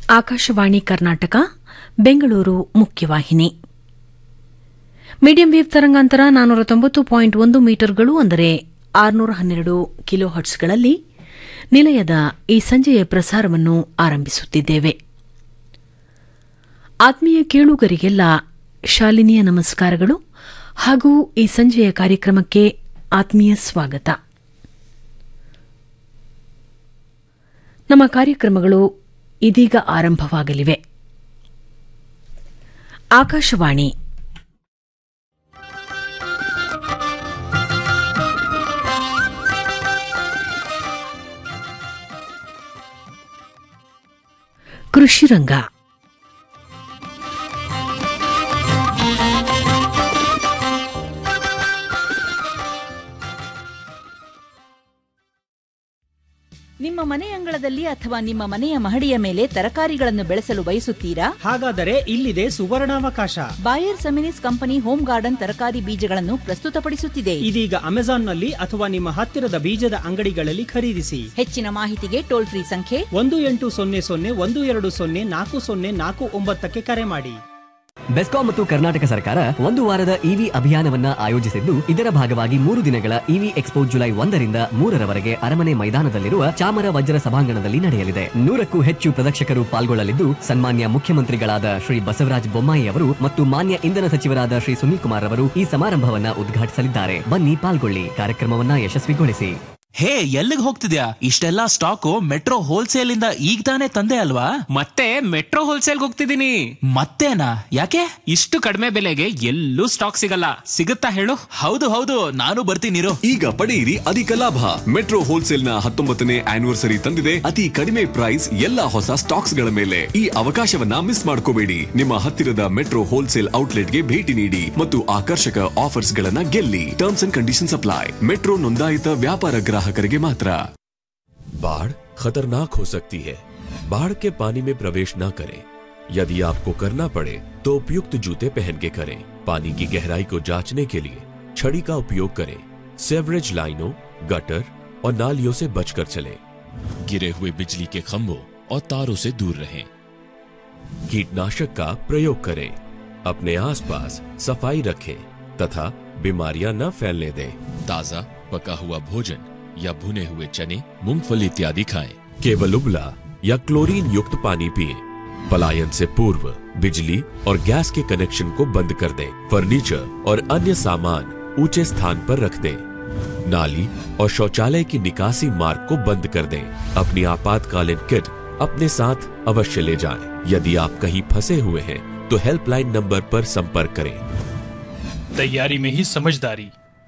ಆಕಾಶವಾಣಿ ಕರ್ನಾಟಕ ಬೆಂಗಳೂರು ಮುಖ್ಯವಾಹಿನಿ medium wave ತರಂಗಾಂತರ ನಾನ್ನೂರ ತೊಂಬತ್ತು ಪಾಯಿಂಟ್ ಒಂದು ಮೀಟರ್ಗಳು ಅಂದರೆ ಆರುನೂರ ಹನ್ನೆರಡು ಕಿಲೋ ಹರ್ಟ್ಸ್ಗಳಲ್ಲಿ ನಿಲಯದ ಈ ಸಂಜೆಯ ಪ್ರಸಾರವನ್ನು ಆರಂಭಿಸುತ್ತಿದ್ದೇವೆ ಆತ್ಮೀಯ ಕೇಳುಗರಿಗೆಲ್ಲ ಶಾಲಿನಿಯ ನಮಸ್ಕಾರಗಳು ಹಾಗೂ ಈ ಸಂಜೆಯ ಕಾರ್ಯಕ್ರಮಕ್ಕೆ ಆತ್ಮೀಯ ಸ್ವಾಗತ ನಮ್ಮ ಕಾರ್ಯಕ್ರಮಗಳು ಇದೀಗ ಆರಂಭವಾಗಲಿವೆ ಆಕಾಶವಾಣಿ ಕೃಷಿ ರಂಗ ನಿಮ್ಮ ಮನೆ ಅಂಗಳದಲ್ಲಿ ಅಥವಾ ನಿಮ್ಮ ಮನೆಯ ಮಹಡಿಯ ಮೇಲೆ ತರಕಾರಿಗಳನ್ನು ಬೆಳೆಸಲು ಬಯಸುತ್ತೀರಾ ಹಾಗಾದರೆ ಇಲ್ಲಿದೆ ಸುವರ್ಣಾವಕಾಶ Bayer Seminis company home garden ತರಕಾರಿ ಬೀಜಗಳನ್ನು ಪ್ರಸ್ತುತಪಡಿಸುತ್ತಿದೆ ಇದೀಗ ಅಮೆಜಾನ್ನಲ್ಲಿ ಅಥವಾ ನಿಮ್ಮ ಹತ್ತಿರದ ಬೀಜದ ಅಂಗಡಿಗಳಲ್ಲಿ ಖರೀದಿಸಿ ಹೆಚ್ಚಿನ ಮಾಹಿತಿಗೆ ಟೋಲ್ ಫ್ರೀ ಸಂಖ್ಯೆ ಒಂದು ಎಂಟು ಸೊನ್ನೆ ಸೊನ್ನೆ ಒಂದು ಎರಡು ಸೊನ್ನೆ ನಾಲ್ಕು ಸೊನ್ನೆ ನಾಲ್ಕು ಒಂಬತ್ತಕ್ಕೆ ಕರೆ ಮಾಡಿ ಬೆಸ್ಕಾಂ ಮತ್ತು ಕರ್ನಾಟಕ ಸರ್ಕಾರ ಒಂದು ವಾರದ ಇವಿ ಅಭಿಯಾನವನ್ನ ಆಯೋಜಿಸಿದ್ದು ಇದರ ಭಾಗವಾಗಿ ಮೂರು ದಿನಗಳ ಇವಿ ಎಕ್ಸ್ಪೋ ಜುಲೈ ಒಂದರಿಂದ ಮೂರರವರೆಗೆ ಅರಮನೆ ಮೈದಾನದಲ್ಲಿರುವ ಚಾಮರ ವಜ್ರ ಸಭಾಂಗಣದಲ್ಲಿ ನಡೆಯಲಿದೆ ನೂರಕ್ಕೂ ಹೆಚ್ಚು ಪ್ರದರ್ಶಕರು ಪಾಲ್ಗೊಳ್ಳಲಿದ್ದು ಸನ್ಮಾನ್ಯ ಮುಖ್ಯಮಂತ್ರಿಗಳಾದ ಶ್ರೀ ಬಸವರಾಜ ಬೊಮ್ಮಾಯಿ ಅವರು ಮತ್ತು ಮಾನ್ಯ ಇಂಧನ ಸಚಿವರಾದ ಶ್ರೀ ಸುನೀಲ್ ಕುಮಾರ್ ಅವರು ಈ ಸಮಾರಂಭವನ್ನ ಉದ್ಘಾಟಿಸಲಿದ್ದಾರೆ ಬನ್ನಿ ಪಾಲ್ಗೊಳ್ಳಿ ಕಾರ್ಯಕ್ರಮವನ್ನ ಯಶಸ್ವಿಗೊಳಿಸಿ ಹೇ ಎಲ್ಲಿಗೆ ಹೋಗ್ತಿದ್ಯಾ ಇಷ್ಟೆಲ್ಲಾ ಸ್ಟಾಕು ಮೆಟ್ರೋ ಹೋಲ್ಸೇಲ್ ಇಂದ ಈಗ ತಾನೇ ತಂದೆ ಅಲ್ವಾ ಮತ್ತೆ ಮೆಟ್ರೋ ಹೋಲ್ಸೇಲ್ ಹೋಗ್ತಿದ್ದೀನಿ ಮತ್ತೇನಾ ಯಾಕೆ ಇಷ್ಟು ಕಡಿಮೆ ಬೆಲೆಗೆ ಎಲ್ಲೂ ಸ್ಟಾಕ್ ಸಿಗಲ್ಲ ಸಿಗುತ್ತಾ ಹೇಳು ಹೌದು ಹೌದು ನಾನು ಬರ್ತೀನಿರು ಈಗ ಪಡೆಯಿರಿ ಅಧಿಕ ಲಾಭ ಮೆಟ್ರೋ ಹೋಲ್ಸೇಲ್ ನ ಹತ್ತೊಂಬತ್ತನೇ ಆನಿವರ್ಸರಿ ತಂದಿದೆ ಅತಿ ಕಡಿಮೆ ಪ್ರೈಸ್ ಎಲ್ಲಾ ಹೊಸ ಸ್ಟಾಕ್ಸ್ ಗಳ ಮೇಲೆ ಈ ಅವಕಾಶವನ್ನ ಮಿಸ್ ಮಾಡ್ಕೋಬೇಡಿ ನಿಮ್ಮ ಹತ್ತಿರದ ಮೆಟ್ರೋ ಹೋಲ್ಸೇಲ್ ಔಟ್ಲೆಟ್ಗೆ ಭೇಟಿ ನೀಡಿ ಮತ್ತು ಆಕರ್ಷಕ ಆಫರ್ಸ್ ಗಳನ್ನ ಗೆಲ್ಲಿ terms and conditions apply metro ನೋಂದಾಯಿತ ವ್ಯಾಪಾರ ಗ್ರಾಹಕರಿಗೆ ಮಾತ್ರ बाढ़ खतरनाक हो सकती है बाढ़ के पानी में प्रवेश न करें यदि आपको करना पड़े तो उपयुक्त जूते पहन के करें पानी की गहराई को जांचने के लिए छड़ी का उपयोग करें सेवरेज लाइनों गटर और नालियों से बचकर चलें गिरे हुए बिजली के खंभों और तारों से दूर रहें कीटनाशक का प्रयोग करें अपने आसपास सफाई रखें तथा बीमारियां न फैलने दें ताजा पका हुआ भोजन या भुने हुए चने मूंगफली इत्यादि खाएं केवल उबला या क्लोरीन युक्त पानी पिए पलायन से पूर्व बिजली और गैस के कनेक्शन को बंद कर दें फर्नीचर और अन्य सामान ऊंचे स्थान पर रख दें नाली और शौचालय की निकासी मार्ग को बंद कर दें अपनी आपातकालीन किट अपने साथ अवश्य ले जाएं। यदि आप कहीं फंसे हुए हैं तो हेल्पलाइन नंबर पर संपर्क करें तैयारी में ही समझदारी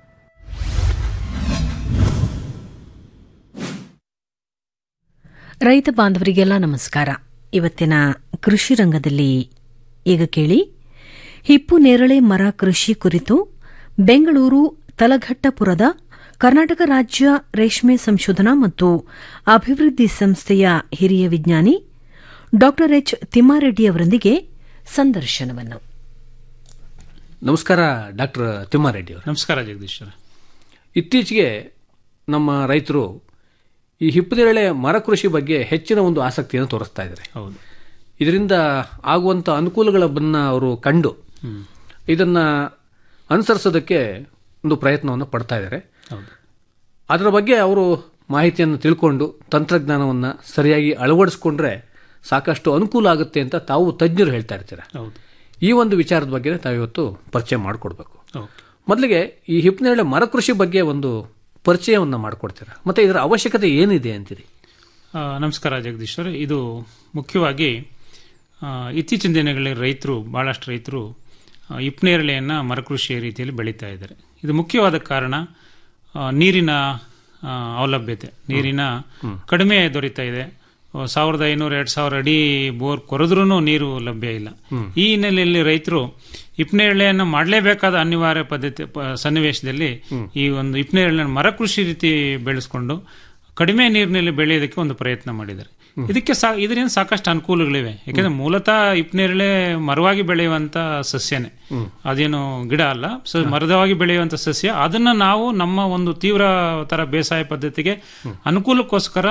ರೈತ ಬಾಂಧವರಿಗೆಲ್ಲ ನಮಸ್ಕಾರ ಇವತ್ತಿನ ಕೃಷಿ ರಂಗದಲ್ಲಿ ಈಗ ಕೇಳಿ ಹಿಪ್ಪು ನೇರಳೆ ಮರ ಕೃಷಿ ಕುರಿತು ಬೆಂಗಳೂರು ತಲಘಟ್ಟಪುರದ ಕರ್ನಾಟಕ ರಾಜ್ಯ ರೇಷ್ಮೆ ಸಂಶೋಧನಾ ಮತ್ತು ಅಭಿವೃದ್ಧಿ ಸಂಸ್ಥೆಯ ಹಿರಿಯ ವಿಜ್ಞಾನಿ ಡಾ ಎಚ್ ತಿಮ್ಮಾರೆಡ್ಡಿ ಅವರೊಂದಿಗೆ ಸಂದರ್ಶನವನ್ನು ನಮಸ್ಕಾರ ಡಾಕ್ಟರ್ ತಿಮ್ಮಾರೆಡ್ಡಿ ಅವರು ನಮಸ್ಕಾರ ಜಗದೀಶ್ ಅವರೇ. ಇತ್ತೀಚೆಗೆ ನಮ್ಮ ರೈತರು ಈ ಹಿಪ್ಪನೇರಳೆ ಮರ ಕೃಷಿ ಬಗ್ಗೆ ಹೆಚ್ಚಿನ ಒಂದು ಆಸಕ್ತಿಯನ್ನು ತೋರಿಸ್ತಾ ಇದ್ದಾರೆ ಹೌದು ಇದರಿಂದ ಆಗುವಂಥ ಅನುಕೂಲಗಳನ್ನು ಅವರು ಕಂಡು ಇದನ್ನು ಅನುಸರಿಸೋದಕ್ಕೆ ಒಂದು ಪ್ರಯತ್ನವನ್ನು ಪಡ್ತಾ ಇದ್ದಾರೆ ಹೌದು ಅದರ ಬಗ್ಗೆ ಅವರು ಮಾಹಿತಿಯನ್ನು ತಿಳ್ಕೊಂಡು ತಂತ್ರಜ್ಞಾನವನ್ನು ಸರಿಯಾಗಿ ಅಳವಡಿಸ್ಕೊಂಡ್ರೆ ಸಾಕಷ್ಟು ಅನುಕೂಲ ಆಗುತ್ತೆ ಅಂತ ತಾವು ತಜ್ಞರು ಹೇಳ್ತಾ ಇರ್ತೀರ ಹೌದು ಈ ಒಂದು ವಿಚಾರದ ಬಗ್ಗೆ ತಾವಿವತ್ತು ಪರಿಚಯ ಮಾಡಿಕೊಡ್ಬೇಕು ಓಕೆ ಮೊದಲಿಗೆ ಈ ಹಿಪ್ಪನೇರಳೆ ಮರ ಕೃಷಿ ಬಗ್ಗೆ ಒಂದು ಪರಿಚಯವನ್ನು ಮಾಡಿಕೊಡ್ತೀರಾ ಮತ್ತೆ ಇದರ ಅವಶ್ಯಕತೆ ಏನಿದೆ ಅಂತೀರಿ ಆ, ನಮಸ್ಕಾರ ಜಗದೀಶ್ ಅವರೇ. ಇದು ಮುಖ್ಯವಾಗಿ ಆ, ಇತ್ತೀಚಿನ ದಿನಗಳಲ್ಲಿ ರೈತರು ಬಹಳಷ್ಟು ರೈತರು ಆ, ಹಿಪ್ನೇರಳೆಯನ್ನು ಮರಕೃಷಿಯ ರೀತಿಯಲ್ಲಿ ಬೆಳೀತಾ ಇದ್ದಾರೆ ಇದು ಮುಖ್ಯವಾದ ಕಾರಣ ಆ, ನೀರಿನ ಆ, ಅವಲಭ್ಯತೆ ನೀರಿನ ಕಡಿಮೆ ದೊರೀತಾ ಇದೆ ಆ, ಸಾವಿರದ ಐನೂರ ಎರಡು ಸಾವಿರ ಅಡಿ ಬೋರ್ ಕೊರೆದ್ರೂ ನೀರು ಲಭ್ಯ ಇಲ್ಲ ಈ ಹಿನ್ನೆಲೆಯಲ್ಲಿ ರೈತರು ಹಿಪ್ನೇರಳೆಯನ್ನು ಮಾಡಲೇಬೇಕಾದ ಅನಿವಾರ್ಯ ಪದ್ಧತಿ ಪ- ಸನ್ನಿವೇಶದಲ್ಲಿ ಈ ಒಂದು ಹಿಪ್ನೇರಳೆಯನ್ನು ಮರಕೃಷಿ ರೀತಿ ಬೆಳೆಸ್ಕೊಂಡು ಕಡಿಮೆ ನೀರಿನಲ್ಲಿ ಬೆಳೆಯೋದಕ್ಕೆ ಒಂದು ಪ್ರಯತ್ನ ಮಾಡಿದ್ದಾರೆ ಇದಕ್ಕೆ ಸಾ ಇದರಿಂದ ಸಾಕಷ್ಟು ಅನುಕೂಲಗಳಿವೆ ಯಾಕಂದ್ರೆ ಮೂಲತಃ ಹಿಪ್ನೇರಳೆ ಮರವಾಗಿ ಬೆಳೆಯುವಂತ ಸಸ್ಯನೇ ಅದೇನು ಗಿಡ ಅಲ್ಲ ಸೊ ಮರದವಾಗಿ ಬೆಳೆಯುವಂತ ಸಸ್ಯ ಅದನ್ನ ನಾವು ನಮ್ಮ ಒಂದು ತೀವ್ರ ತರ ಬೇಸಾಯ ಪದ್ಧತಿಗೆ ಅನುಕೂಲಕ್ಕೋಸ್ಕರ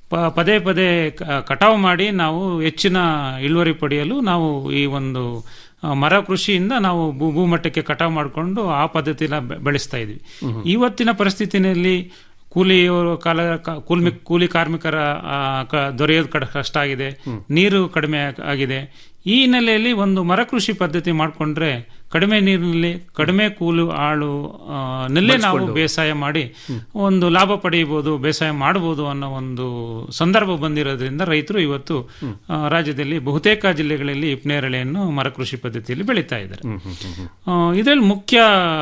ಪ- ಪದೇ ಪದೇ ಕ- ಕಟಾವು ಮಾಡಿ ನಾವು ಹೆಚ್ಚಿನ ಇಳುವರಿ ಪಡೆಯಲು ನಾವು ಈ ಒಂದು ಆ, ಮರ ಕೃಷಿಯಿಂದ ನಾವು ಭೂ- ಭೂಮಟ್ಟಕ್ಕೆ ಕಟಾವು ಮಾಡಿಕೊಂಡು ಆ ಪದ್ಧತಿನ ಬೆ- ಬೆಳೆಸ್ತಾ ಇದ್ವಿ ಇವತ್ತಿನ ಪರಿಸ್ಥಿತಿನಲ್ಲಿ ಕೂಲಿಯವರು ಕಾಲ ಕ- ಕೂಲಿ ಕೂಲಿ ಕಾರ್ಮಿಕರ ಆ, ಕ- ದೊರೆಯೋದು ಕಡ ಕಷ್ಟ ಆಗಿದೆ ನೀರು ಕಡಿಮೆ ಆಗ್- ಆಗಿದೆ ಈ ಹಿನ್ನೆಲೆಯಲ್ಲಿ ಒಂದು ಮರ ಕೃಷಿ ಪದ್ಧತಿ ಮಾಡಿಕೊಂಡ್ರೆ ಕಡಿಮೆ ನೀರಿನಲ್ಲಿ ಕಡಿಮೆ ಕೂಲು ಆಳು ಆ, ನಲ್ಲೇ ನಾವು ಬಳಸ್ಕೊಂಡು. ಬೇಸಾಯ ಮಾಡಿ ಒಂದು ಲಾಭ ಪಡೆಯಬಹುದು ಬೇಸಾಯ ಮಾಡಬಹುದು ಅನ್ನೋ ಒಂದು ಸಂದರ್ಭ ಬಂದಿರೋದ್ರಿಂದ ರೈತರು ಇವತ್ತು ಆ, ರಾಜ್ಯದಲ್ಲಿ ಬಹುತೇಕ ಜಿಲ್ಲೆಗಳಲ್ಲಿ ಇಪ್ನೇರಳೆಯನ್ನು ಮರ ಕೃಷಿ ಪದ್ಧತಿಯಲ್ಲಿ ಬೆಳೀತಾ ಇದ್ದಾರೆ ಇದರಲ್ಲಿ ಮುಖ್ಯ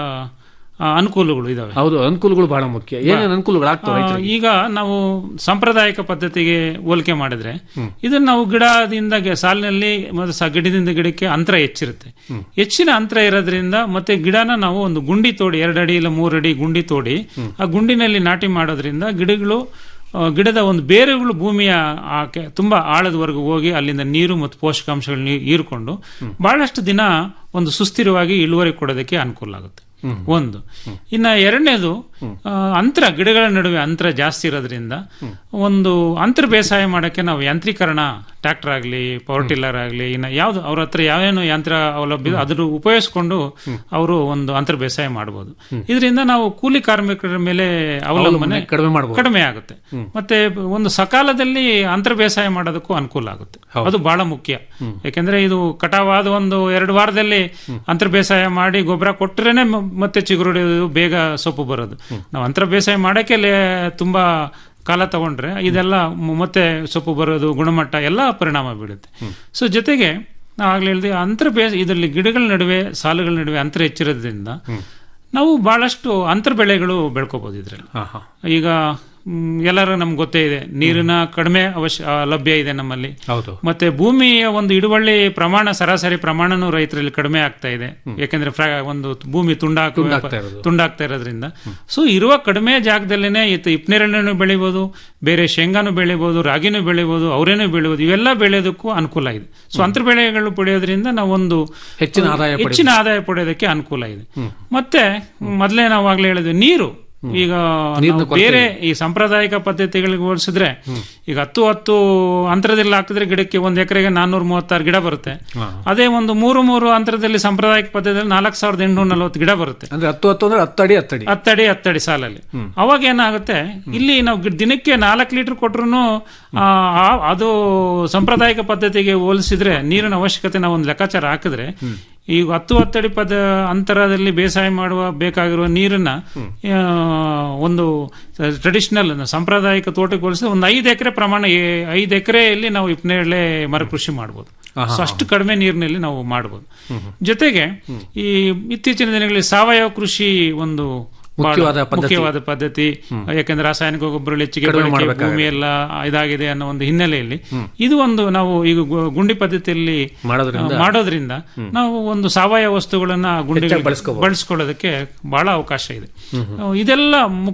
ಆ, ಅನುಕೂಲಗಳು ಇದಾವೆ ಹೌದು ಅನುಕೂಲಗಳು ಬಹಳ ಮುಖ್ಯ ಏನೇನು ಅನುಕೂಲಗಳು ಆಗ್ತವೆ ಆ, ರೈತರಿಗೆ? ಈಗ ನಾವು ಸಾಂಪ್ರದಾಯಿಕ ಪದ್ಧತಿಗೆ ಹೋಲಿಕೆ ಮಾಡಿದ್ರೆ ಇದನ್ನ ನಾವು ಗಿಡದಿಂದ ಗೆ- ಸಾಲಿನಲ್ಲಿ ಮತ್ತು ಸ- ಗಿಡದಿಂದ ಗಿಡಕ್ಕೆ ಅಂತರ ಹೆಚ್ಚಿರುತ್ತೆ ಹೆಚ್ಚಿನ ಅಂತರ ಇರೋದ್ರಿಂದ ಮತ್ತೆ ಗಿಡನ ನಾವು ಒಂದು ಗುಂಡಿ ತೋಡಿ ಎರಡು ಅಡಿ ಇಲ್ಲ ಮೂರು ಅಡಿ ಗುಂಡಿ ತೋಡಿ ಆ ಗುಂಡಿನಲ್ಲಿ ನಾಟಿ ಮಾಡೋದ್ರಿಂದ ಗಿಡಗಳು ಆ, ಗಿಡದ ಒಂದು ಬೇರುಗಳು ಭೂಮಿಯ ಆಕೆ ತುಂಬಾ ಆಳದವರೆಗೂ ಹೋಗಿ ಅಲ್ಲಿಂದ ನೀರು ಮತ್ತು ಪೋಷಕಾಂಶಗಳನ್ನ ಹೀರ್ಕೊಂಡು ಬಹಳಷ್ಟು ದಿನ ಒಂದು ಸುಸ್ಥಿರವಾಗಿ ಇಳುವರಿ ಕೊಡೋದಕ್ಕೆ ಅನುಕೂಲ ಆಗುತ್ತೆ ಒಂದು ಇನ್ನ ಎರಡನೇದು ಆ, ಅಂತರ ಗಿಡಗಳ ನಡುವೆ ಅಂತರ ಜಾಸ್ತಿ ಇರೋದ್ರಿಂದ ಒಂದು ಅಂತರ ಬೇಸಾಯ ಮಾಡಕ್ಕೆ ನಾವು ಯಾಂತ್ರೀಕರಣ ಟ್ರ್ಯಾಕ್ಟರ್ ಆಗಲಿ ಪವರ್ ಟಿಲ್ಲರ್ ಆಗಲಿ ಇನ್ನು ಯಾವ್ದು ಅವ್ರ ಹತ್ರ ಯಾವೇನು ಯಂತ್ರ ಅವಲಭ್ಯ ಇದೆ, ಅದ್ರ ಉಪಯೋಗಿಸ್ಕೊಂಡು ಅವರು ಒಂದು ಅಂತರ ಬೇಸಾಯ ಮಾಡಬಹುದು ಇದರಿಂದ ನಾವು ಕೂಲಿ ಕಾರ್ಮಿಕರ ಮೇಲೆ ಅವಲಂಬನೆ ಅವಲಂಬನೆ ಕಡಿಮೆ ಮಾಡ್ಬೋದು. ಕಡಿಮೆ ಆಗುತ್ತೆ ಮತ್ತೆ ಒಂದು ಸಕಾಲದಲ್ಲಿ ಅಂತರ ಬೇಸಾಯ ಮಾಡೋದಕ್ಕೂ ಅನುಕೂಲ ಆಗುತ್ತೆ ಅದು ಬಹಳ ಮುಖ್ಯ ಯಾಕೆಂದ್ರೆ ಇದು ಕಟಾವಾದ ಒಂದು ಎರಡು ವಾರದಲ್ಲಿ ಅಂತರ ಬೇಸಾಯ ಮಾಡಿ ಗೊಬ್ಬರ ಕೊಟ್ಟರೇನೆ ಮತ್ತೆ ಚಿಗುರೊಡೆಯೋದು ಬೇಗ ಸೊಪ್ಪು ಬರೋದು ನಾವು ಅಂತರ ಬೇಸಾಯ ಮಾಡಕ್ಕೆ ಲೇ- ತುಂಬಾ ಕಾಲ ತಗೊಂಡ್ರೆ ಇದೆಲ್ಲ ಮ- ಮತ್ತೆ ಸೊಪ್ಪು ಬರೋದು ಗುಣಮಟ್ಟ ಎಲ್ಲ ಪರಿಣಾಮ ಬೀಳುತ್ತೆ ಸೊ ಜೊತೆಗೆ ನಾವು ಆಗ್ಲೇ ಹೇಳಿದೆ ಅಂತರ ಬೇಸ ಇದರಲ್ಲಿ ಗಿಡಗಳ ನಡುವೆ ಸಾಲುಗಳ ನಡುವೆ ಅಂತರ ಹೆಚ್ಚಿರೋದ್ರಿಂದ ನಾವು ಬಹಳಷ್ಟು ಅಂತರ ಬೆಳೆಗಳು ಬೆಳ್ಕೋಬಹುದು ಇದ್ರಲ್ಲಿ ಈಗ ಮ್, ಎಲ್ಲರೂ ನಮ್ಗೆ ಗೊತ್ತೇ ಇದೆ ನೀರಿನ ಕಡಿಮೆ ಅವಶ್ಯ ಆ, ಲಭ್ಯ ಇದೆ ನಮ್ಮಲ್ಲಿ ಹೌದು ಮತ್ತೆ ಭೂಮಿಯ ಒಂದು ಹಿಡುವಳ್ಳಿ ಪ್ರಮಾಣ ಸರಾಸರಿ ಪ್ರಮಾಣನೂ ರೈತರಲ್ಲಿ ಕಡಿಮೆ ಆಗ್ತಾ ಇದೆ ಯಾಕೆಂದ್ರೆ ಫ್ರಾ- ಒಂದು ಭೂಮಿ ತುಂಡಾಕ ತುಂಡಾಗ್ತಾ ಇರೋದು. ತುಂಡಾಗ್ತಾ ಇರೋದ್ರಿಂದ ಸೊ ಇರುವ ಕಡಿಮೆ ಜಾಗದಲ್ಲೇನೆ ಇತ್ತು ಇಪ್ನೇರಣ್ಣು ಬೆಳಿಬೋದು ಬೇರೆ ಶೇಂಗಾನು ಬೆಳಿಬೋದು ರಾಗಿನೂ ಬೆಳಿಬೋದು ಅವರೇನು ಬೆಳಿಬೋದು ಇವೆಲ್ಲ ಬೆಳೆಯೋದಕ್ಕೂ ಅನುಕೂಲ ಇದೆ ಸೊ ಅಂತರ ಬೆಳೆಗಳು ಪಡೆಯೋದ್ರಿಂದ ನಾವು ಒಂದು ಹೆಚ್ಚಿನ ಆದಾಯ ಪಡಿಬೋದು. ಹೆಚ್ಚಿನ ಆದಾಯ ಪಡೆಯೋದಕ್ಕೆ ಅನುಕೂಲ ಇದೆ ಮತ್ತೆ ಮೊದಲೇ ನಾವು ಆಗ್ಲೇ ಹೇಳಿದ್ವಿ ನೀರು ಈಗ ನೀರಿನ ನಾವು ಕೊರತೆ ಬೇರೆ ಈ ಸಾಂಪ್ರದಾಯಿಕ ಪದ್ಧತಿಗಳಿಗೆ ಹೋಲಿಸಿದ್ರೆ ಈಗ ಹತ್ತು ಹತ್ತು ಅಂತರದಲ್ಲಿ ಹಾಕಿದ್ರೆ ಗಿಡಕ್ಕೆ ಒಂದ್ ಎಕರೆಗೆ ನಾನ್ನೂರ ಮೂವತ್ತಾರು ಗಿಡ ಬರುತ್ತೆ ಅದೇ ಒಂದು ಮೂರು ಮೂರು ಅಂತರದಲ್ಲಿ ಸಾಂಪ್ರದಾಯಿಕ ಪದ್ಧತಿಯಲ್ಲಿ ನಾಲ್ಕು ಸಾವಿರದ ಎಂಟುನೂರ ನಲವತ್ತು ಗಿಡ ಬರುತ್ತೆ ಅಂದ್ರೆ ಹತ್ತು ಹತ್ತು ಅಂದ್ರೆ ಹತ್ತಡಿ ಹತ್ತಡಿ ಹತ್ತಡಿ ಹತ್ತಡಿ ಸಾಲಲ್ಲಿ ಅವಾಗ ಏನಾಗುತ್ತೆ ಇಲ್ಲಿ ನಾವು ಗಿ- ದಿನಕ್ಕೆ ನಾಲ್ಕು ಲೀಟರ್ ಕೊಟ್ರು ಅದು ಸಾಂಪ್ರದಾಯಿಕ ಪದ್ಧತಿಗೆ ಹೋಲಿಸಿದ್ರೆ ನೀರಿನ ಅವಶ್ಯಕತೆ ನಾವು ಒಂದು ಲೆಕ್ಕಾಚಾರ ಹಾಕಿದ್ರೆ ಈಗ ಹತ್ತು ಹತ್ತಡಿ ಪದ ಅಂತರದಲ್ಲಿ ಬೇಸಾಯ ಮಾಡುವ ಬೇಕಾಗಿರುವ ನೀರನ್ನ ಆ, ಒಂದು ಟ್ರೆಡಿಷನಲ್ ಸಾಂಪ್ರದಾಯಿಕ ತೋಟಕ್ಕೆ ಹೋಲಿಸಿದ್ರೆ ಒಂದು ಐದು ಎಕರೆ ಪ್ರಮಾಣ ಏ- ಐದು ಎಕರೆಯಲ್ಲಿ ನಾವು ಇಪ್ನೇಳೆ ಮರ ಕೃಷಿ ಮಾಡ್ಬೋದು ಸೊ ಅಷ್ಟು ಕಡಿಮೆ ನೀರಿನಲ್ಲಿ ನಾವು ಮಾಡ್ಬೋದು ಜೊತೆಗೆ ಈ ಇತ್ತೀಚಿನ ದಿನಗಳಲ್ಲಿ ಸಾವಯವ ಕೃಷಿ ಒಂದು ಬಹಳ ಮುಖ್ಯವಾದ ಪದ್ಧತಿ. ಮುಖ್ಯವಾದ ಪದ್ಧತಿ ಯಾಕೆಂದ್ರೆ ರಾಸಾಯನಿಕ ಗೊಬ್ಬರ ಹೆಚ್ಚಿಗೆ ಕಡಿಮೆ ಬಳಕೆ, ಮಾಡ್ಬೇಕಾಗುತ್ತೆ. ಭೂಮಿ ಎಲ್ಲ ಇದಾಗಿದೆ ಅನ್ನೋ ಒಂದು ಹಿನ್ನೆಲೆಯಲ್ಲಿ ಇದು ಒಂದು ನಾವು ಈಗ ಗು- ಗುಂಡಿ ಪದ್ಧತಿಯಲ್ಲಿ ಮಾಡೋದ್ರಿಂದ ಆ, ಮಾಡೋದ್ರಿಂದ ನಾವು ಒಂದು ಸಾವಯವ ವಸ್ತುಗಳನ್ನ ಗುಂಡಿ ಹೆಚ್ಚಾಗಿ ಬಳಸ್ಕೋಬಹುದು. ಬಳಸ್ಕೊಳ್ಳೋದಕ್ಕೆ ಬಹಳ ಅವಕಾಶ ಇದೆ ಆ, ಇದೆಲ್ಲ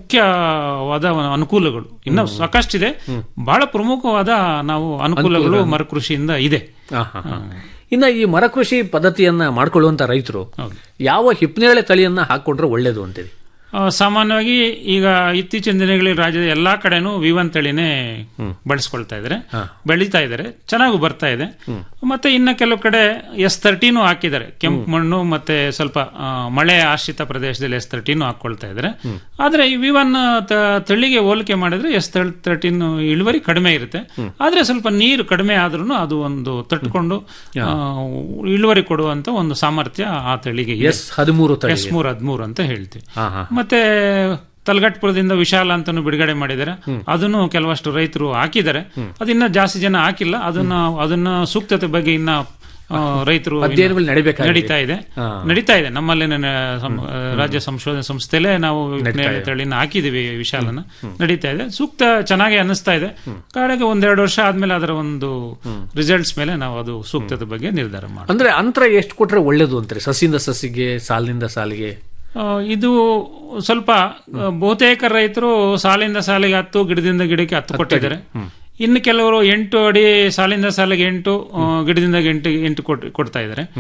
ಮುಖ್ಯವಾದ ಅನುಕೂಲಗಳು ಇನ್ನು ಸಾಕಷ್ಟಿದೆ ಬಹಳ ಪ್ರಮುಖವಾದ ನಾವು ಅನುಕೂಲಗಳು ಅನುಕೂಲ. ಮರುಕೃಷಿಯಿಂದ ಇದೆ ಆಹಾ. ಇನ್ನ ಈ ಮರಕೃಷಿ ಪದ್ಧತಿಯನ್ನ ಮಾಡ್ಕೊಳ್ಳುವಂತ ರೈತರು ಯಾವ ಹಿಪ್ನೇರಳೆ ತಳಿಯನ್ನ ಹಾಕೊಂಡ್ರೆ ಒಳ್ಳೇದು ಅಂತೀರಿ ಆ, ಸಾಮಾನ್ಯವಾಗಿ ಈಗ ಇತ್ತೀಚಿನ ದಿನಗಳಲ್ಲಿ ರಾಜ್ಯದ ಎಲ್ಲಾ ಕಡೆನೂ ವಿವನ್ ತಳಿನೇ ಬಳಸ್ಕೊಳ್ತಾ ಇದ್ದಾರೆ ಬೆಳೀತಾ ಇದ್ದಾರೆ ಚೆನ್ನಾಗೂ ಬರ್ತಾ ಇದೆ ಮತ್ತೆ ಇನ್ನ ಕೆಲವು ಕಡೆ ಎಸ್ ತರ್ಟಿನೂ ಹಾಕಿದ್ದಾರೆ ಕೆಂಪು ಮಣ್ಣು ಮತ್ತೆ ಸ್ವಲ್ಪ ಆ, ಮಳೆ ಆಶ್ರಿತ ಪ್ರದೇಶದಲ್ಲಿ ಎಸ್ ತರ್ಟಿನೂ ಹಾಕೊಳ್ತಾ ಇದ್ದಾರೆ ಆದ್ರೆ ಈ ವಿವನ್ ತಳಿಗೆ ಹೋಲಿಕೆ ಮಾಡಿದ್ರೆ ಎಸ್ ತರ್ಟಿನ್ ಇಳುವರಿ ಕಡಿಮೆ ಇರುತ್ತೆ ಆದ್ರೆ ಸ್ವಲ್ಪ ನೀರು ಕಡಿಮೆ ಆದ್ರೂ ಅದು ಒಂದು ತಟ್ಕೊಂಡು ಆ, ಇಳುವರಿ ಕೊಡುವಂತ ಒಂದು ಸಾಮರ್ಥ್ಯ ಆ ತಳಿಗೆ ಇದೆ. ಎಸ್ ಹದಿಮೂರು ತಳಿ ಎಸ್ ಮೂರ್ ಹದಿಮೂರು ಅಂತ ಹೇಳ್ತೀವಿ ಹಾ, ಹಾ. ಮತ್ತೆ ತಲಗಟ್ಪುರದಿಂದ ವಿಶಾಲ ಅಂತಾನು ಬಿಡುಗಡೆ ಮಾಡಿದ್ದಾರೆ ಅದನ್ನು ಕೆಲವಷ್ಟು ರೈತರು ಹಾಕಿದ್ದಾರೆ ಅದಿನ್ನ ಜಾಸ್ತಿ ಜನ ಹಾಕಿಲ್ಲ ಅದನ್ನ ಅದನ್ನ ಸೂಕ್ತತೆ ಬಗ್ಗೆ ಇನ್ನ ಆ, ರೈತರು ಇನ್ನ ಅಧ್ಯಯನಗಳು ನಡಿಬೇಕಾಗಿದೆ. ನಡೀತಾ ಇದೆ ಹಾ. ನಡೀತಾ ಇದೆ ನಮ್ಮಲ್ಲಿ ರಾಜ್ಯ ಸಂಶೋಧನಾ ಸಂಸ್ಥೆಲೇ ನಾವು ನಡೀತಾ ಇದೆ. ತಳಿನ ಹಾಕಿದೀವಿ ವಿಶಾಲನ ನಡೀತಾ ಇದೆ ಸೂಕ್ತ ಚೆನ್ನಾಗಿ ಅನಿಸ್ತಾ ಇದೆ ಕಾಡಿಗೆ ಒಂದೆರಡು ವರ್ಷ ಆದ್ಮೇಲೆ ಅದರ ಒಂದು ರಿಸಲ್ಟ್ಸ್ ಮೇಲೆ ನಾವು ಅದು ಸೂಕ್ತತೆ ಬಗ್ಗೆ ನಿರ್ಧಾರ ಮಾಡ್ತೀವಿ ಅಂದ್ರೆ ಅಂತರ ಎಷ್ಟು ಕೊಟ್ರೆ ಒಳ್ಳೇದು ಅಂತಾರೆ ಸಸಿಯಿಂದ ಸಸಿಗೆ ಸಾಲಿನಿಂದ ಸಾಲಿಗೆ ಆ, ಇದು ಸ್ವಲ್ಪ ಆ, ಬಹುತೇಕ ರೈತರು ಸಾಲಿಂದ ಸಾಲಿಗೆ ಹತ್ತು ಗಿಡದಿಂದ ಗಿಡಕ್ಕೆ ಹತ್ತು ಕೊಟ್ಟಿದ್ದಾರೆ ಇನ್ನು ಕೆಲವರು ಎಂಟು ಅಡಿ ಸಾಲಿಂದ ಸಾಲಿಗೆ ಎಂಟು ಆ, ಗಿಡದಿಂದ ಎಂಟು ಎಂಟು ಕೊಟ್- ಕೊಡ್ತಾ ಇದ್ದಾರೆ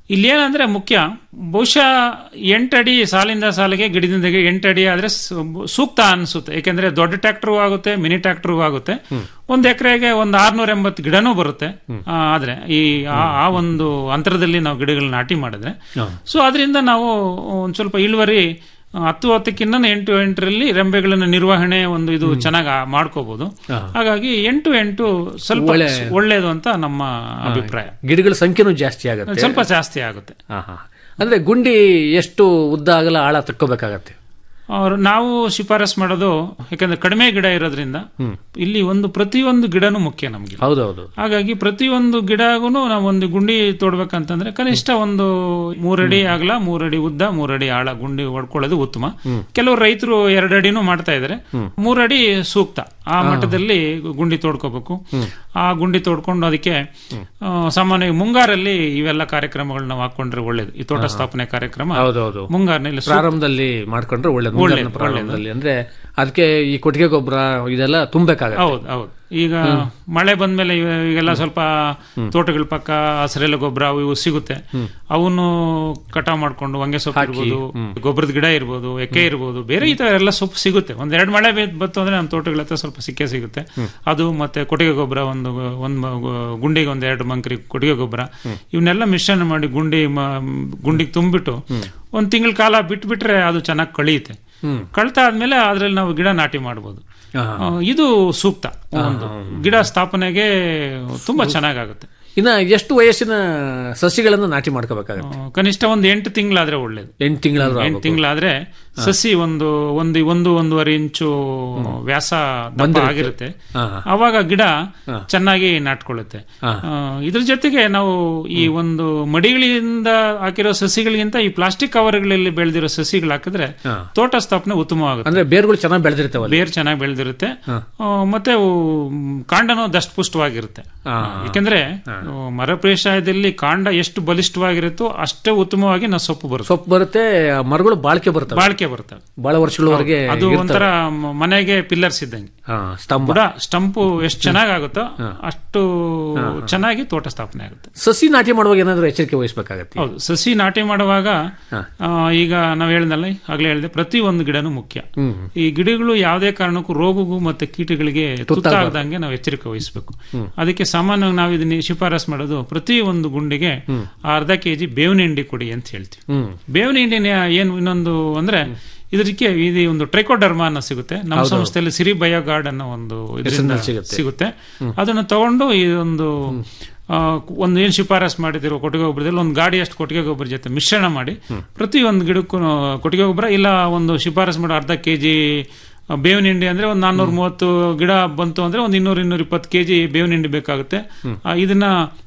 ಇಲ್ಲಿ ಏನಂದ್ರೆ ಮುಖ್ಯ ಬಹುಶಃ ಎಂಟಡಿ ಸಾಲಿಂದ ಸಾಲಿಗೆ ಗಿಡದಿಂದ ಎಂಟಡಿ ಆದ್ರೆ ಸು- ಸೂಕ್ತ ಅನ್ಸುತ್ತೆ ಯಾಕೆಂದ್ರೆ ದೊಡ್ಡ ಟ್ರ್ಯಾಕ್ಟರ್ ಆಗುತ್ತೆ ಮಿನಿ ಟ್ರ್ಯಾಕ್ಟರ್ ಆಗುತ್ತೆ ಒಂದ್ ಎಕರೆಗೆ ಒಂದು ಆರ್ನೂರ ಎಂಬತ್ತು ಗಿಡನೂ ಬರುತ್ತೆ ಆ, ಆದ್ರೆ ಈ ಆ- ಆ ಒಂದು ಅಂತರದಲ್ಲಿ ನಾವು ಗಿಡಗಳನ್ನ ನಾಟಿ ಮಾಡಿದ್ರೆ ಸೊ ಅದರಿಂದ ನಾವು ಒಂದ್ ಸ್ವಲ್ಪ ಇಳುವರಿ ಆ, ಹತ್ತು ಹತ್ತಕ್ಕಿಂತ ಎಂಟು ಎಂಟರಲ್ಲಿ ರೆಂಬೆಗಳನ್ನ ನಿರ್ವಹಣೆ ಒಂದು ಇದು ಚೆನ್ನಾಗಿ ಮಾಡ್ಕೋಬಹುದು ಹಾಗಾಗಿ ಎಂಟು ಎಂಟು ಸ್ವಲ್ಪ ಒಳ್ಳೆ- ಒಳ್ಳೇದು ಅಂತ ನಮ್ಮ ಅಭಿಪ್ರಾಯ ಗಿಡಗಳ ಸಂಖ್ಯೆನೂ ಜಾಸ್ತಿ ಆಗುತ್ತೆ ಸ್ವಲ್ಪ ಜಾಸ್ತಿ ಆಗುತ್ತೆ ಹಾ, ಹಾ. ಅಂದ್ರೆ ಗುಂಡಿ ಎಷ್ಟು ಉದ್ದ ಆಗಲ ಆಳ ತಕ್ಕೋಬೇಕಾಗತ್ತೆ ಅವ್ರು ನಾವು ಶಿಫಾರಸ್ ಮಾಡೋದು ಯಾಕಂದ್ರೆ ಕಡಿಮೆ ಗಿಡ ಇರೋದ್ರಿಂದ ಇಲ್ಲಿ ಒಂದು ಪ್ರತಿಯೊಂದು ಗಿಡನೂ ಮುಖ್ಯ ನಮ್ಗೆ ಹೌದೌದು ಹಾಗಾಗಿ ಪ್ರತಿಯೊಂದು ಗಿಡಗೂ ನಾವು ಒಂದು ಗುಂಡಿ ತೋಡ್ಬೇಕಂತಂದ್ರೆ ಕನಿಷ್ಠ ಒಂದು ಮೂರಡಿ ಆಗಲ ಮೂರಡಿ ಉದ್ದ ಮೂರಡಿ ಆಳ ಗುಂಡಿ ಹೊಡ್ಕೊಳ್ಳೋದು ಉತ್ತಮ ಕೆಲವು ರೈತರು ಎರಡಡಿನೂ ಮಾಡ್ತಾ ಇದಾರೆ ಮೂರಡಿ ಸೂಕ್ತ ಆ ಮಟ್ಟದಲ್ಲಿ ಗುಂಡಿ ತೋಡ್ಕೋಬೇಕು ಆ ಗುಂಡಿ ತೋಡ್ಕೊಂಡು ಅದಕ್ಕೆ ಆ, ಸಾಮಾನ್ಯವಾಗಿ ಮುಂಗಾರಲ್ಲಿ ಇವೆಲ್ಲ ಕಾರ್ಯಕ್ರಮಗಳನ್ನ ನಾವು ಹಾಕೊಂಡ್ರೆ ಒಳ್ಳೇದು ಈ ತೋಟ ಸ್ಥಾಪನೆ ಕಾರ್ಯಕ್ರಮ ಹೌದೌದು ಮುಂಗಾರಿನಲ್ಲಿ ಸೂಕ್ತ. ಪ್ರಾರಂಭದಲ್ಲಿ ಮಾಡ್ಕೊಂಡ್ರೆ ಒಳ್ಳೇದು ಒಳ್ಳೇದು, ಮುಂಗಾರಿನ ಪ್ರಾರಂಭದಲ್ಲಿ ಅಂದ್ರೆ ಅದಕ್ಕೆ ಈ ಕೊಟ್ಟಿಗೆ ಗೊಬ್ಬರ ಇದೆಲ್ಲ ತುಂಬಬೇಕಾಗತ್ತೆ ಹೌದು ಹೌದು ಈಗ ಮಳೆ ಬಂದ್ಮೇಲೆ ಇವ- ಈಗೆಲ್ಲ ಸ್ವಲ್ಪ ತೋಟಗಳ ಪಕ್ಕ ಹಸಿರೆಲೆ ಗೊಬ್ಬರ ಅವು ಇವು ಸಿಗುತ್ತೆ ಅವನು ಕಟಾವ್ ಮಾಡ್ಕೊಂಡು ಹೊಂಗೆ ಸೊಪ್ಪು ಇರ್ಬೋದು ಗೊಬ್ಬರದ ಗಿಡ ಇರ್ಬೋದು ಎಕ್ಕೆ ಇರ್ಬೋದು ಬೇರೆ ಈ ತರ ಎಲ್ಲ ಸೊಪ್ಪು ಸಿಗುತ್ತೆ ಒಂದ್ ಎರಡು ಮಳೆ ಬೇ- ಬಂತು ಅಂದ್ರೆ ನಮ್ಮ ತೋಟಗಳ ಹತ್ರ ಸ್ವಲ್ಪ ಸಿಕ್ಕೇ ಸಿಗುತ್ತೆ ಅದು ಮತ್ತೆ ಕೊಟ್ಟಿಗೆ ಗೊಬ್ಬರ ಒಂದು ಒಂದ್ ಮ- ಗು- ಗುಂಡಿಗೆ ಒಂದ್ ಎರಡು ಮಂಕ್ರಿ ಕೊಟ್ಟಿಗೆ ಗೊಬ್ಬರ ಇವನ್ನೆಲ್ಲ ಮಿಶ್ರಣ ಮಾಡಿ ಗುಂಡಿ ಮ- ಗುಂಡಿಗೆ ತುಂಬಿಟ್ಟು ಒಂದ್ ತಿಂಗಳ ಕಾಲ ಬಿಟ್ಬಿಟ್ರೆ ಅದು ಚೆನ್ನಾಗಿ ಕಳಿಯುತ್ತೆ ಕಳ್ತಾ ಆದ್ಮೇಲೆ ಅದ್ರಲ್ಲಿ ನಾವು ಗಿಡ ನಾಟಿ ಮಾಡ್ಬೋದು ಆ, ಇದು ಸೂಕ್ತ ಒಂದು ಗಿಡ ಸ್ಥಾಪನೆಗೆ ತುಂಬಾ ಚೆನ್ನಾಗಾಗುತ್ತೆ ಇನ್ನ ಎಷ್ಟು ವಯಸ್ಸಿನ ಸಸಿಗಳನ್ನು ನಾಟಿ ಮಾಡ್ಕೋಬೇಕಾಗತ್ತೆ ಆ, ಕನಿಷ್ಠ ಒಂದು ಎಂಟು ತಿಂಗಳಾದ್ರೆ ಒಳ್ಳೇದು ಎಂಟು ತಿಂಗಳಾದ್ರೂ ಎಂಟು ತಿಂಗಳಾದ್ರೆ ಸಸಿ ಒಂದು ಒಂದು ಒಂದು ಒಂದೂವರೆ ಇಂಚು ವ್ಯಾಸ ದಪ್ಪ ಬಂದಿರುತ್ತೆ. ಆಗಿರುತ್ತೆ ಹಾ. ಅವಾಗ ಗಿಡ ಚೆನ್ನಾಗಿ ನಾಟ್ಕೊಳ್ಳುತ್ತೆ ಆ, ಇದ್ರ ಜೊತೆಗೆ ನಾವು ಈ ಒಂದು ಮಡಿಗಳಿಂದ ಹಾಕಿರೋ ಸಸಿಗಳಿಗಿಂತ ಈ ಪ್ಲಾಸ್ಟಿಕ್ ಕವರ್ಗಳಲ್ಲಿ ಬೆಳೆದಿರೋ ಸಸಿಗಳು ಹಾಕಿದ್ರೆ ತೋಟ ಸ್ಥಾಪನೆ ಉತ್ತಮವಾಗುತ್ತೆ ಅಂದ್ರೆ ಬೇರುಗಳು ಚೆನ್ನಾಗಿ ಬೆಳೆದಿರ್ತಾವಲ್ಲ ಬೇರ್ ಚೆನ್ನಾಗಿ ಬೆಳೆದಿರುತ್ತೆ ಆ, ಮತ್ತೆ ಅವು ಮ್, ಕಾಂಡನೂ ದಷ್ಟಪುಷ್ಟವಾಗಿರುತ್ತೆ ಯಾಕೆಂದ್ರೆ ಆ, ಮರ ಬೇಸಾಯದಲ್ಲಿ ಕಾಂಡ ಎಷ್ಟು ಬಲಿಷ್ಠವಾಗಿರುತ್ತೋ ಅಷ್ಟೇ ಉತ್ತಮವಾಗಿ ನಾವು ಸೊಪ್ಪು ಬರುತ್ತೆ ಸೊಪ್ಪು ಬರುತ್ತೆ ಆ ಮರಗಳು ಬಾಳಿಕೆ ಬರ್ತವೆ ಬಾಳಿಕೆ ಬರ್ತವೆ ಬಹಳ ವರ್ಷಗಳವರೆಗೆ ಅದು ಇರ್ತವೆ. ಒಂಥರ ಮ- ಮನೆಗೆ ಪಿಲ್ಲರ್ಸ್ ಇದ್ದಂಗೆ ಹಾ, ಸ್ತಂಭ ಬುಡ ಸ್ಟಂಪು ಎಷ್ಟು ಚೆನ್ನಾಗಾಗುತ್ತೋ ಅಷ್ಟು ಚೆನ್ನಾಗಿ ತೋಟ ಸ್ಥಾಪನೆ ಆಗುತ್ತೆ ಸಸಿ ನಾಟಿ ಮಾಡುವಾಗ ಏನಾದ್ರೂ ಎಚ್ಚರಿಕೆ ವಹಿಸಬೇಕಾಗತ್ತೆ ಹೌದು ಸಸಿ ನಾಟಿ ಮಾಡುವಾಗ ಆ, ಈಗ ನಾವ್ ಹೇಳ್ದಲ್ಲ ಆಗ್ಲೇ ಹೇಳ್ದೆ ಪ್ರತಿ ಒಂದು ಗಿಡನೂ ಮುಖ್ಯ ಈ ಗಿಡಗಳು ಯಾವುದೇ ಕಾರಣಕ್ಕೂ ರೋಗಗೂ ಮತ್ತೆ ಕೀಟಗಳಿಗೆ ತುತ್ತಾಗದಂಗೆ ನಾವು ಎಚ್ಚರಿಕೆ ವಹಿಸಬೇಕು ಅದಕ್ಕೆ ಸಾಮಾನ್ಯವಾಗಿ ನಾವು ಇದನ್ನ ಶಿಫಾರಸ್ ಮಾಡೋದು ಪ್ರತಿ ಒಂದು ಗುಂಡಿಗೆ ಅರ್ಧ ಕೆಜಿ ಬೇವಿನ ಹಿಂಡಿ ಕೊಡಿ ಅಂತ ಹೇಳ್ತೀವಿ ಬೇವಿನ ಹಿಂಡಿನ ಏನು ಇನ್ನೊಂದು ಅಂದ್ರೆ ಇದಕ್ಕೆ ಇದು ಒಂದು ಟ್ರೈಕೋಡರ್ಮ ಅನ್ನೋ ಸಿಗುತ್ತೆ ನಮ್ಮ ಸಂಸ್ಥೆಯಲ್ಲಿ ಸಿರಿ ಬಯೋಗಾರ್ಡ್ ಅನ್ನೋ ಒಂದು ಇದರಿಂದ ಹೆಸರಿನಲ್ಲಿ ಸಿಗುತ್ತೆ. ಸಿಗುತ್ತೆ ಅದನ್ನು ತಗೊಂಡು ಈ ಒಂದು ಆ, ಒಂದು ಏನ್ ಶಿಫಾರಸ್ ಮಾಡಿದಿರೋ ಕೊಟ್ಟಿಗೆ ಗೊಬ್ಬರದಲ್ಲಿ ಒಂದು ಗಾಡಿ ಅಷ್ಟು ಕೊಟ್ಟಿಗೆ ಗೊಬ್ಬರ ಜೊತೆ ಮಿಶ್ರಣ ಮಾಡಿ ಪ್ರತಿ ಒಂದು ಗಿಡಕ್ಕೂ ಕೊಟ್ಟಿಗೆ ಗೊಬ್ಬರ ಇಲ್ಲ ಒಂದು ಶಿಫಾರಸ್ ಮಾಡೋ ಅರ್ಧ ಕೆಜಿ ಬೇವಿನ ಹಿಂಡಿ ಅಂದ್ರೆ ಒಂದು ನಾನ್ನೂರ ಮೂವತ್ತು ಗಿಡ ಬಂತು ಅಂದ್ರೆ ಒಂದು ಇನ್ನೂರ ಇನ್ನೂರ ಇಪ್ಪತ್ತು ಕೆಜಿ ಬೇವಿನ ಹಿಂಡಿ ಬೇಕಾಗುತ್ತೆ ಆ, ಇದನ್ನ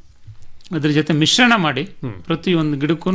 ಅದ್ರ ಜೊತೆ ಮಿಶ್ರಣ ಮಾಡಿ ಪ್ರತಿ ಒಂದು ಗಿಡಕ್ಕೂ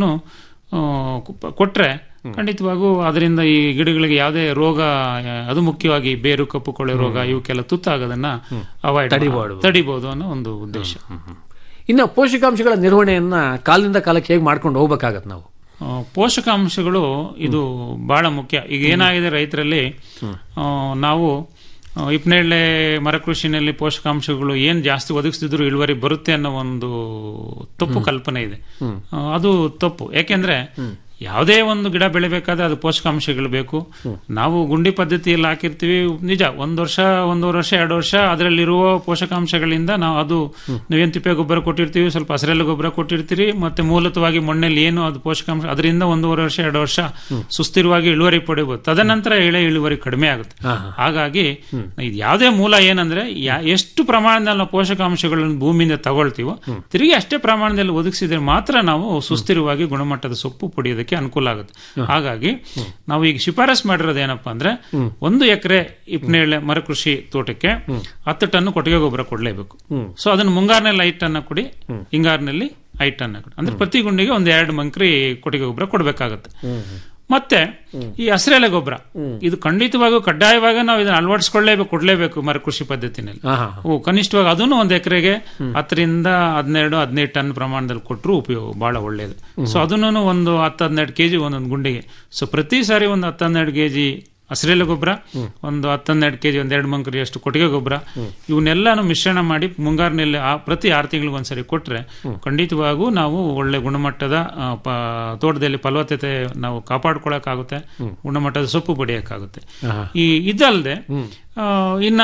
ಕೊಟ್ರೆ ಖಂಡಿತವಾಗೂ ಅದರಿಂದ ಈ ಗಿಡಗಳಿಗೆ ಯಾವುದೇ ರೋಗ ಆ, ಅದು ಮುಖ್ಯವಾಗಿ ಬೇರು ಕಪ್ಪು ಕೊಳೆ ರೋಗ ಇವಕ್ಕೆಲ್ಲ ತುತ್ತಾಗೋದನ್ನ ಅವಾಯ್ಡ್ ತಡಿಬೋದು. ತಡಿಬಹುದು ಅನ್ನೋ ಒಂದು ಉದ್ದೇಶ ಇನ್ನು ಪೋಷಕಾಂಶಗಳ ನಿರ್ವಹಣೆಯನ್ನ ಕಾಲದಿಂದ ಕಾಲಕ್ಕೆ ಹೇಗೆ ಮಾಡ್ಕೊಂಡು ಹೋಗ್ಬೇಕಾಗತ್ತೆ ನಾವು ಆ, ಪೋಷಕಾಂಶಗಳು ಇದು ಬಹಳ ಮುಖ್ಯ ಈಗ ಏನಾಗಿದೆ ರೈತರಲ್ಲಿ ಆ, ನಾವು ಆ, ಹಿಪ್ನೇರಳೆ ಮರಕೃಷಿನಲ್ಲಿ ಪೋಷಕಾಂಶಗಳು ಏನ್ ಜಾಸ್ತಿ ಒದಗಿಸಿದ್ರು ಇಳುವರಿ ಬರುತ್ತೆ ಅನ್ನೋ ಒಂದು ತಪ್ಪು ಕಲ್ಪನೆ ಇದೆ ಆ, ಅದು ತಪ್ಪು ಯಾಕೆಂದ್ರೆ ಯಾವುದೇ ಒಂದು ಗಿಡ ಬೆಳಿಬೇಕಾದ್ರೆ ಅದು ಪೋಷಕಾಂಶಗಳು ಬೇಕು ನಾವು ಗುಂಡಿ ಪದ್ಧತಿಯಲ್ಲಿ ಹಾಕಿರ್ತೀವಿ ನಿಜ ಒಂದ್ ವರ್ಷ ಒಂದೂವರೆ ವರ್ಷ ಎರಡು ವರ್ಷ ಅದರಲ್ಲಿರುವ ಪೋಷಕಾಂಶಗಳಿಂದ ನಾವು ಅದು ನೀವೇನ್ ತಿಪ್ಪೆ ಗೊಬ್ಬರ ಕೊಟ್ಟಿರ್ತೀವಿ ಸ್ವಲ್ಪ ಹಸಿರೆಲೆ ಗೊಬ್ಬರ ಕೊಟ್ಟಿರ್ತೀರಿ ಮತ್ತೆ ಮೂಲತವಾಗಿ ಮಣ್ಣಲ್ಲಿ ಏನು ಅದು ಪೋಷಕಾಂಶ ಅದರಿಂದ ಒಂದೂವರೆ ವರ್ಷ ಎರಡು ವರ್ಷ ಸುಸ್ಥಿರವಾಗಿ ಇಳುವರಿ ಪಡಿಬಹುದು ತದನಂತರ ಎಳೆ ಇಳುವರಿ ಕಡಿಮೆ ಆಗುತ್ತೆ ಹಾಗಾಗಿ ಇದು ಯಾವುದೇ ಮೂಲ ಏನಂದ್ರೆ ಯಾ- ಎಷ್ಟು ಪ್ರಮಾಣದಲ್ಲಿ ನಾವು ಪೋಷಕಾಂಶಗಳನ್ನು ಭೂಮಿಯಿಂದ ತಗೊಳ್ತೀವೋ ತಿರುಗಿ ಅಷ್ಟೇ ಪ್ರಮಾಣದಲ್ಲಿ ಒದಗಿಸಿದ್ರೆ ಮಾತ್ರ ನಾವು ಸುಸ್ಥಿರವಾಗಿ ಗುಣಮಟ್ಟದ ಸೊಪ್ಪು ಪಡೆಯೋದಕ್ಕೆ ಅನುಕೂಲ ಆಗುತ್ತೆ ಹಾಗಾಗಿ ನಾವು ಈಗ ಶಿಫಾರಸ್ ಮಾಡಿರೋದು ಏನಪ್ಪಾ ಅಂದ್ರೆ ಒಂದು ಎಕರೆ ಇಪ್ನೇಳೆ ಮರಕೃಷಿ ತೋಟಕ್ಕೆ ಹತ್ತು ಟನ್ ಕೊಟ್ಟಿಗೆ ಗೊಬ್ಬರ ಕೊಡಲೇಬೇಕು ಸೊ ಅದನ್ನು ಮುಂಗಾರಿನಲ್ಲಿ ಐದು ಟನ್ ಕೊಡಿ ಹಿಂಗಾರಿನಲ್ಲಿ ಐದು ಟನ್ ಕೊಡಿ ಅಂದ್ರೆ ಪ್ರತಿ ಗುಂಡಿಗೆ ಒಂದ್ ಎರಡು ಮಂಕ್ರಿ ಕೊಟ್ಟಿಗೆ ಗೊಬ್ಬರ ಕೊಡಬೇಕಾಗತ್ತೆ ಮತ್ತೆ ಈ ಹಸಿರೆಲೆ ಗೊಬ್ಬರ ಇದು ಖಂಡಿತವಾಗೂ ಕಡ್ಡಾಯವಾಗಿ ನಾವು ಇದನ್ನ ಅಳವಡಿಸ್ಕೊಳ್ಳೇಬೇಕು ಕೊಡ್ಲೇಬೇಕು ಮರಕೃಷಿ ಪದ್ಧತಿನಲ್ಲಿ ಓ ಕನಿಷ್ಠವಾಗಿ ಅದನ್ನು ಒಂದ್ ಎಕರೆಗೆ ಹತ್ತರಿಂದ ಹದಿನೆರಡು ಹದಿನೈದು ಟನ್ ಪ್ರಮಾಣದಲ್ಲಿ ಕೊಟ್ಟರು ಉಪಯೋಗ ಬಹಳ ಒಳ್ಳೇದು ಸೊ ಅದನ್ನು ಒಂದು ಹತ್ತು ಹದಿನೆರಡು ಕೆಜಿ ಒಂದೊಂದು ಗುಂಡಿಗೆ ಸೊ ಪ್ರತಿ ಸಾರಿ ಒಂದು ಹತ್ತು ಹನ್ನೆರಡು ಕೆಜಿ ಹಸಿರೆಲೆ ಗೊಬ್ಬರ ಒಂದು ಹತ್ತೊಂದೆರಡು ಕೆಜಿ ಒಂದೆರಡು ಮಂಕರಿ ಅಷ್ಟು ಕೊಟ್ಟಿಗೆ ಗೊಬ್ಬರ ಇವನ್ನೆಲ್ಲಾನು ಮಿಶ್ರಣ ಮಾಡಿ ಮುಂಗಾರಿನಲ್ಲಿ ಆ ಪ್ರತಿ ಆರು ತಿಂಗಳಿಗೆ ಒಂದ್ಸರಿ ಕೊಟ್ರೆ ಖಂಡಿತವಾಗೂ ನಾವು ಒಳ್ಳೆ ಗುಣಮಟ್ಟದ ಆ, ಪ- ತೋಟದಲ್ಲಿ ಫಲವತ್ತತೆ ನಾವು ಕಾಪಾಡ್ಕೊಳಕ್ಕಾಗುತ್ತೆ ಗುಣಮಟ್ಟದ ಸೊಪ್ಪು ಪಡೆಯಕ್ಕಾಗುತ್ತೆ ಆಹಾ. ಈ ಇದಲ್ಲದೆ ಇನ್ನ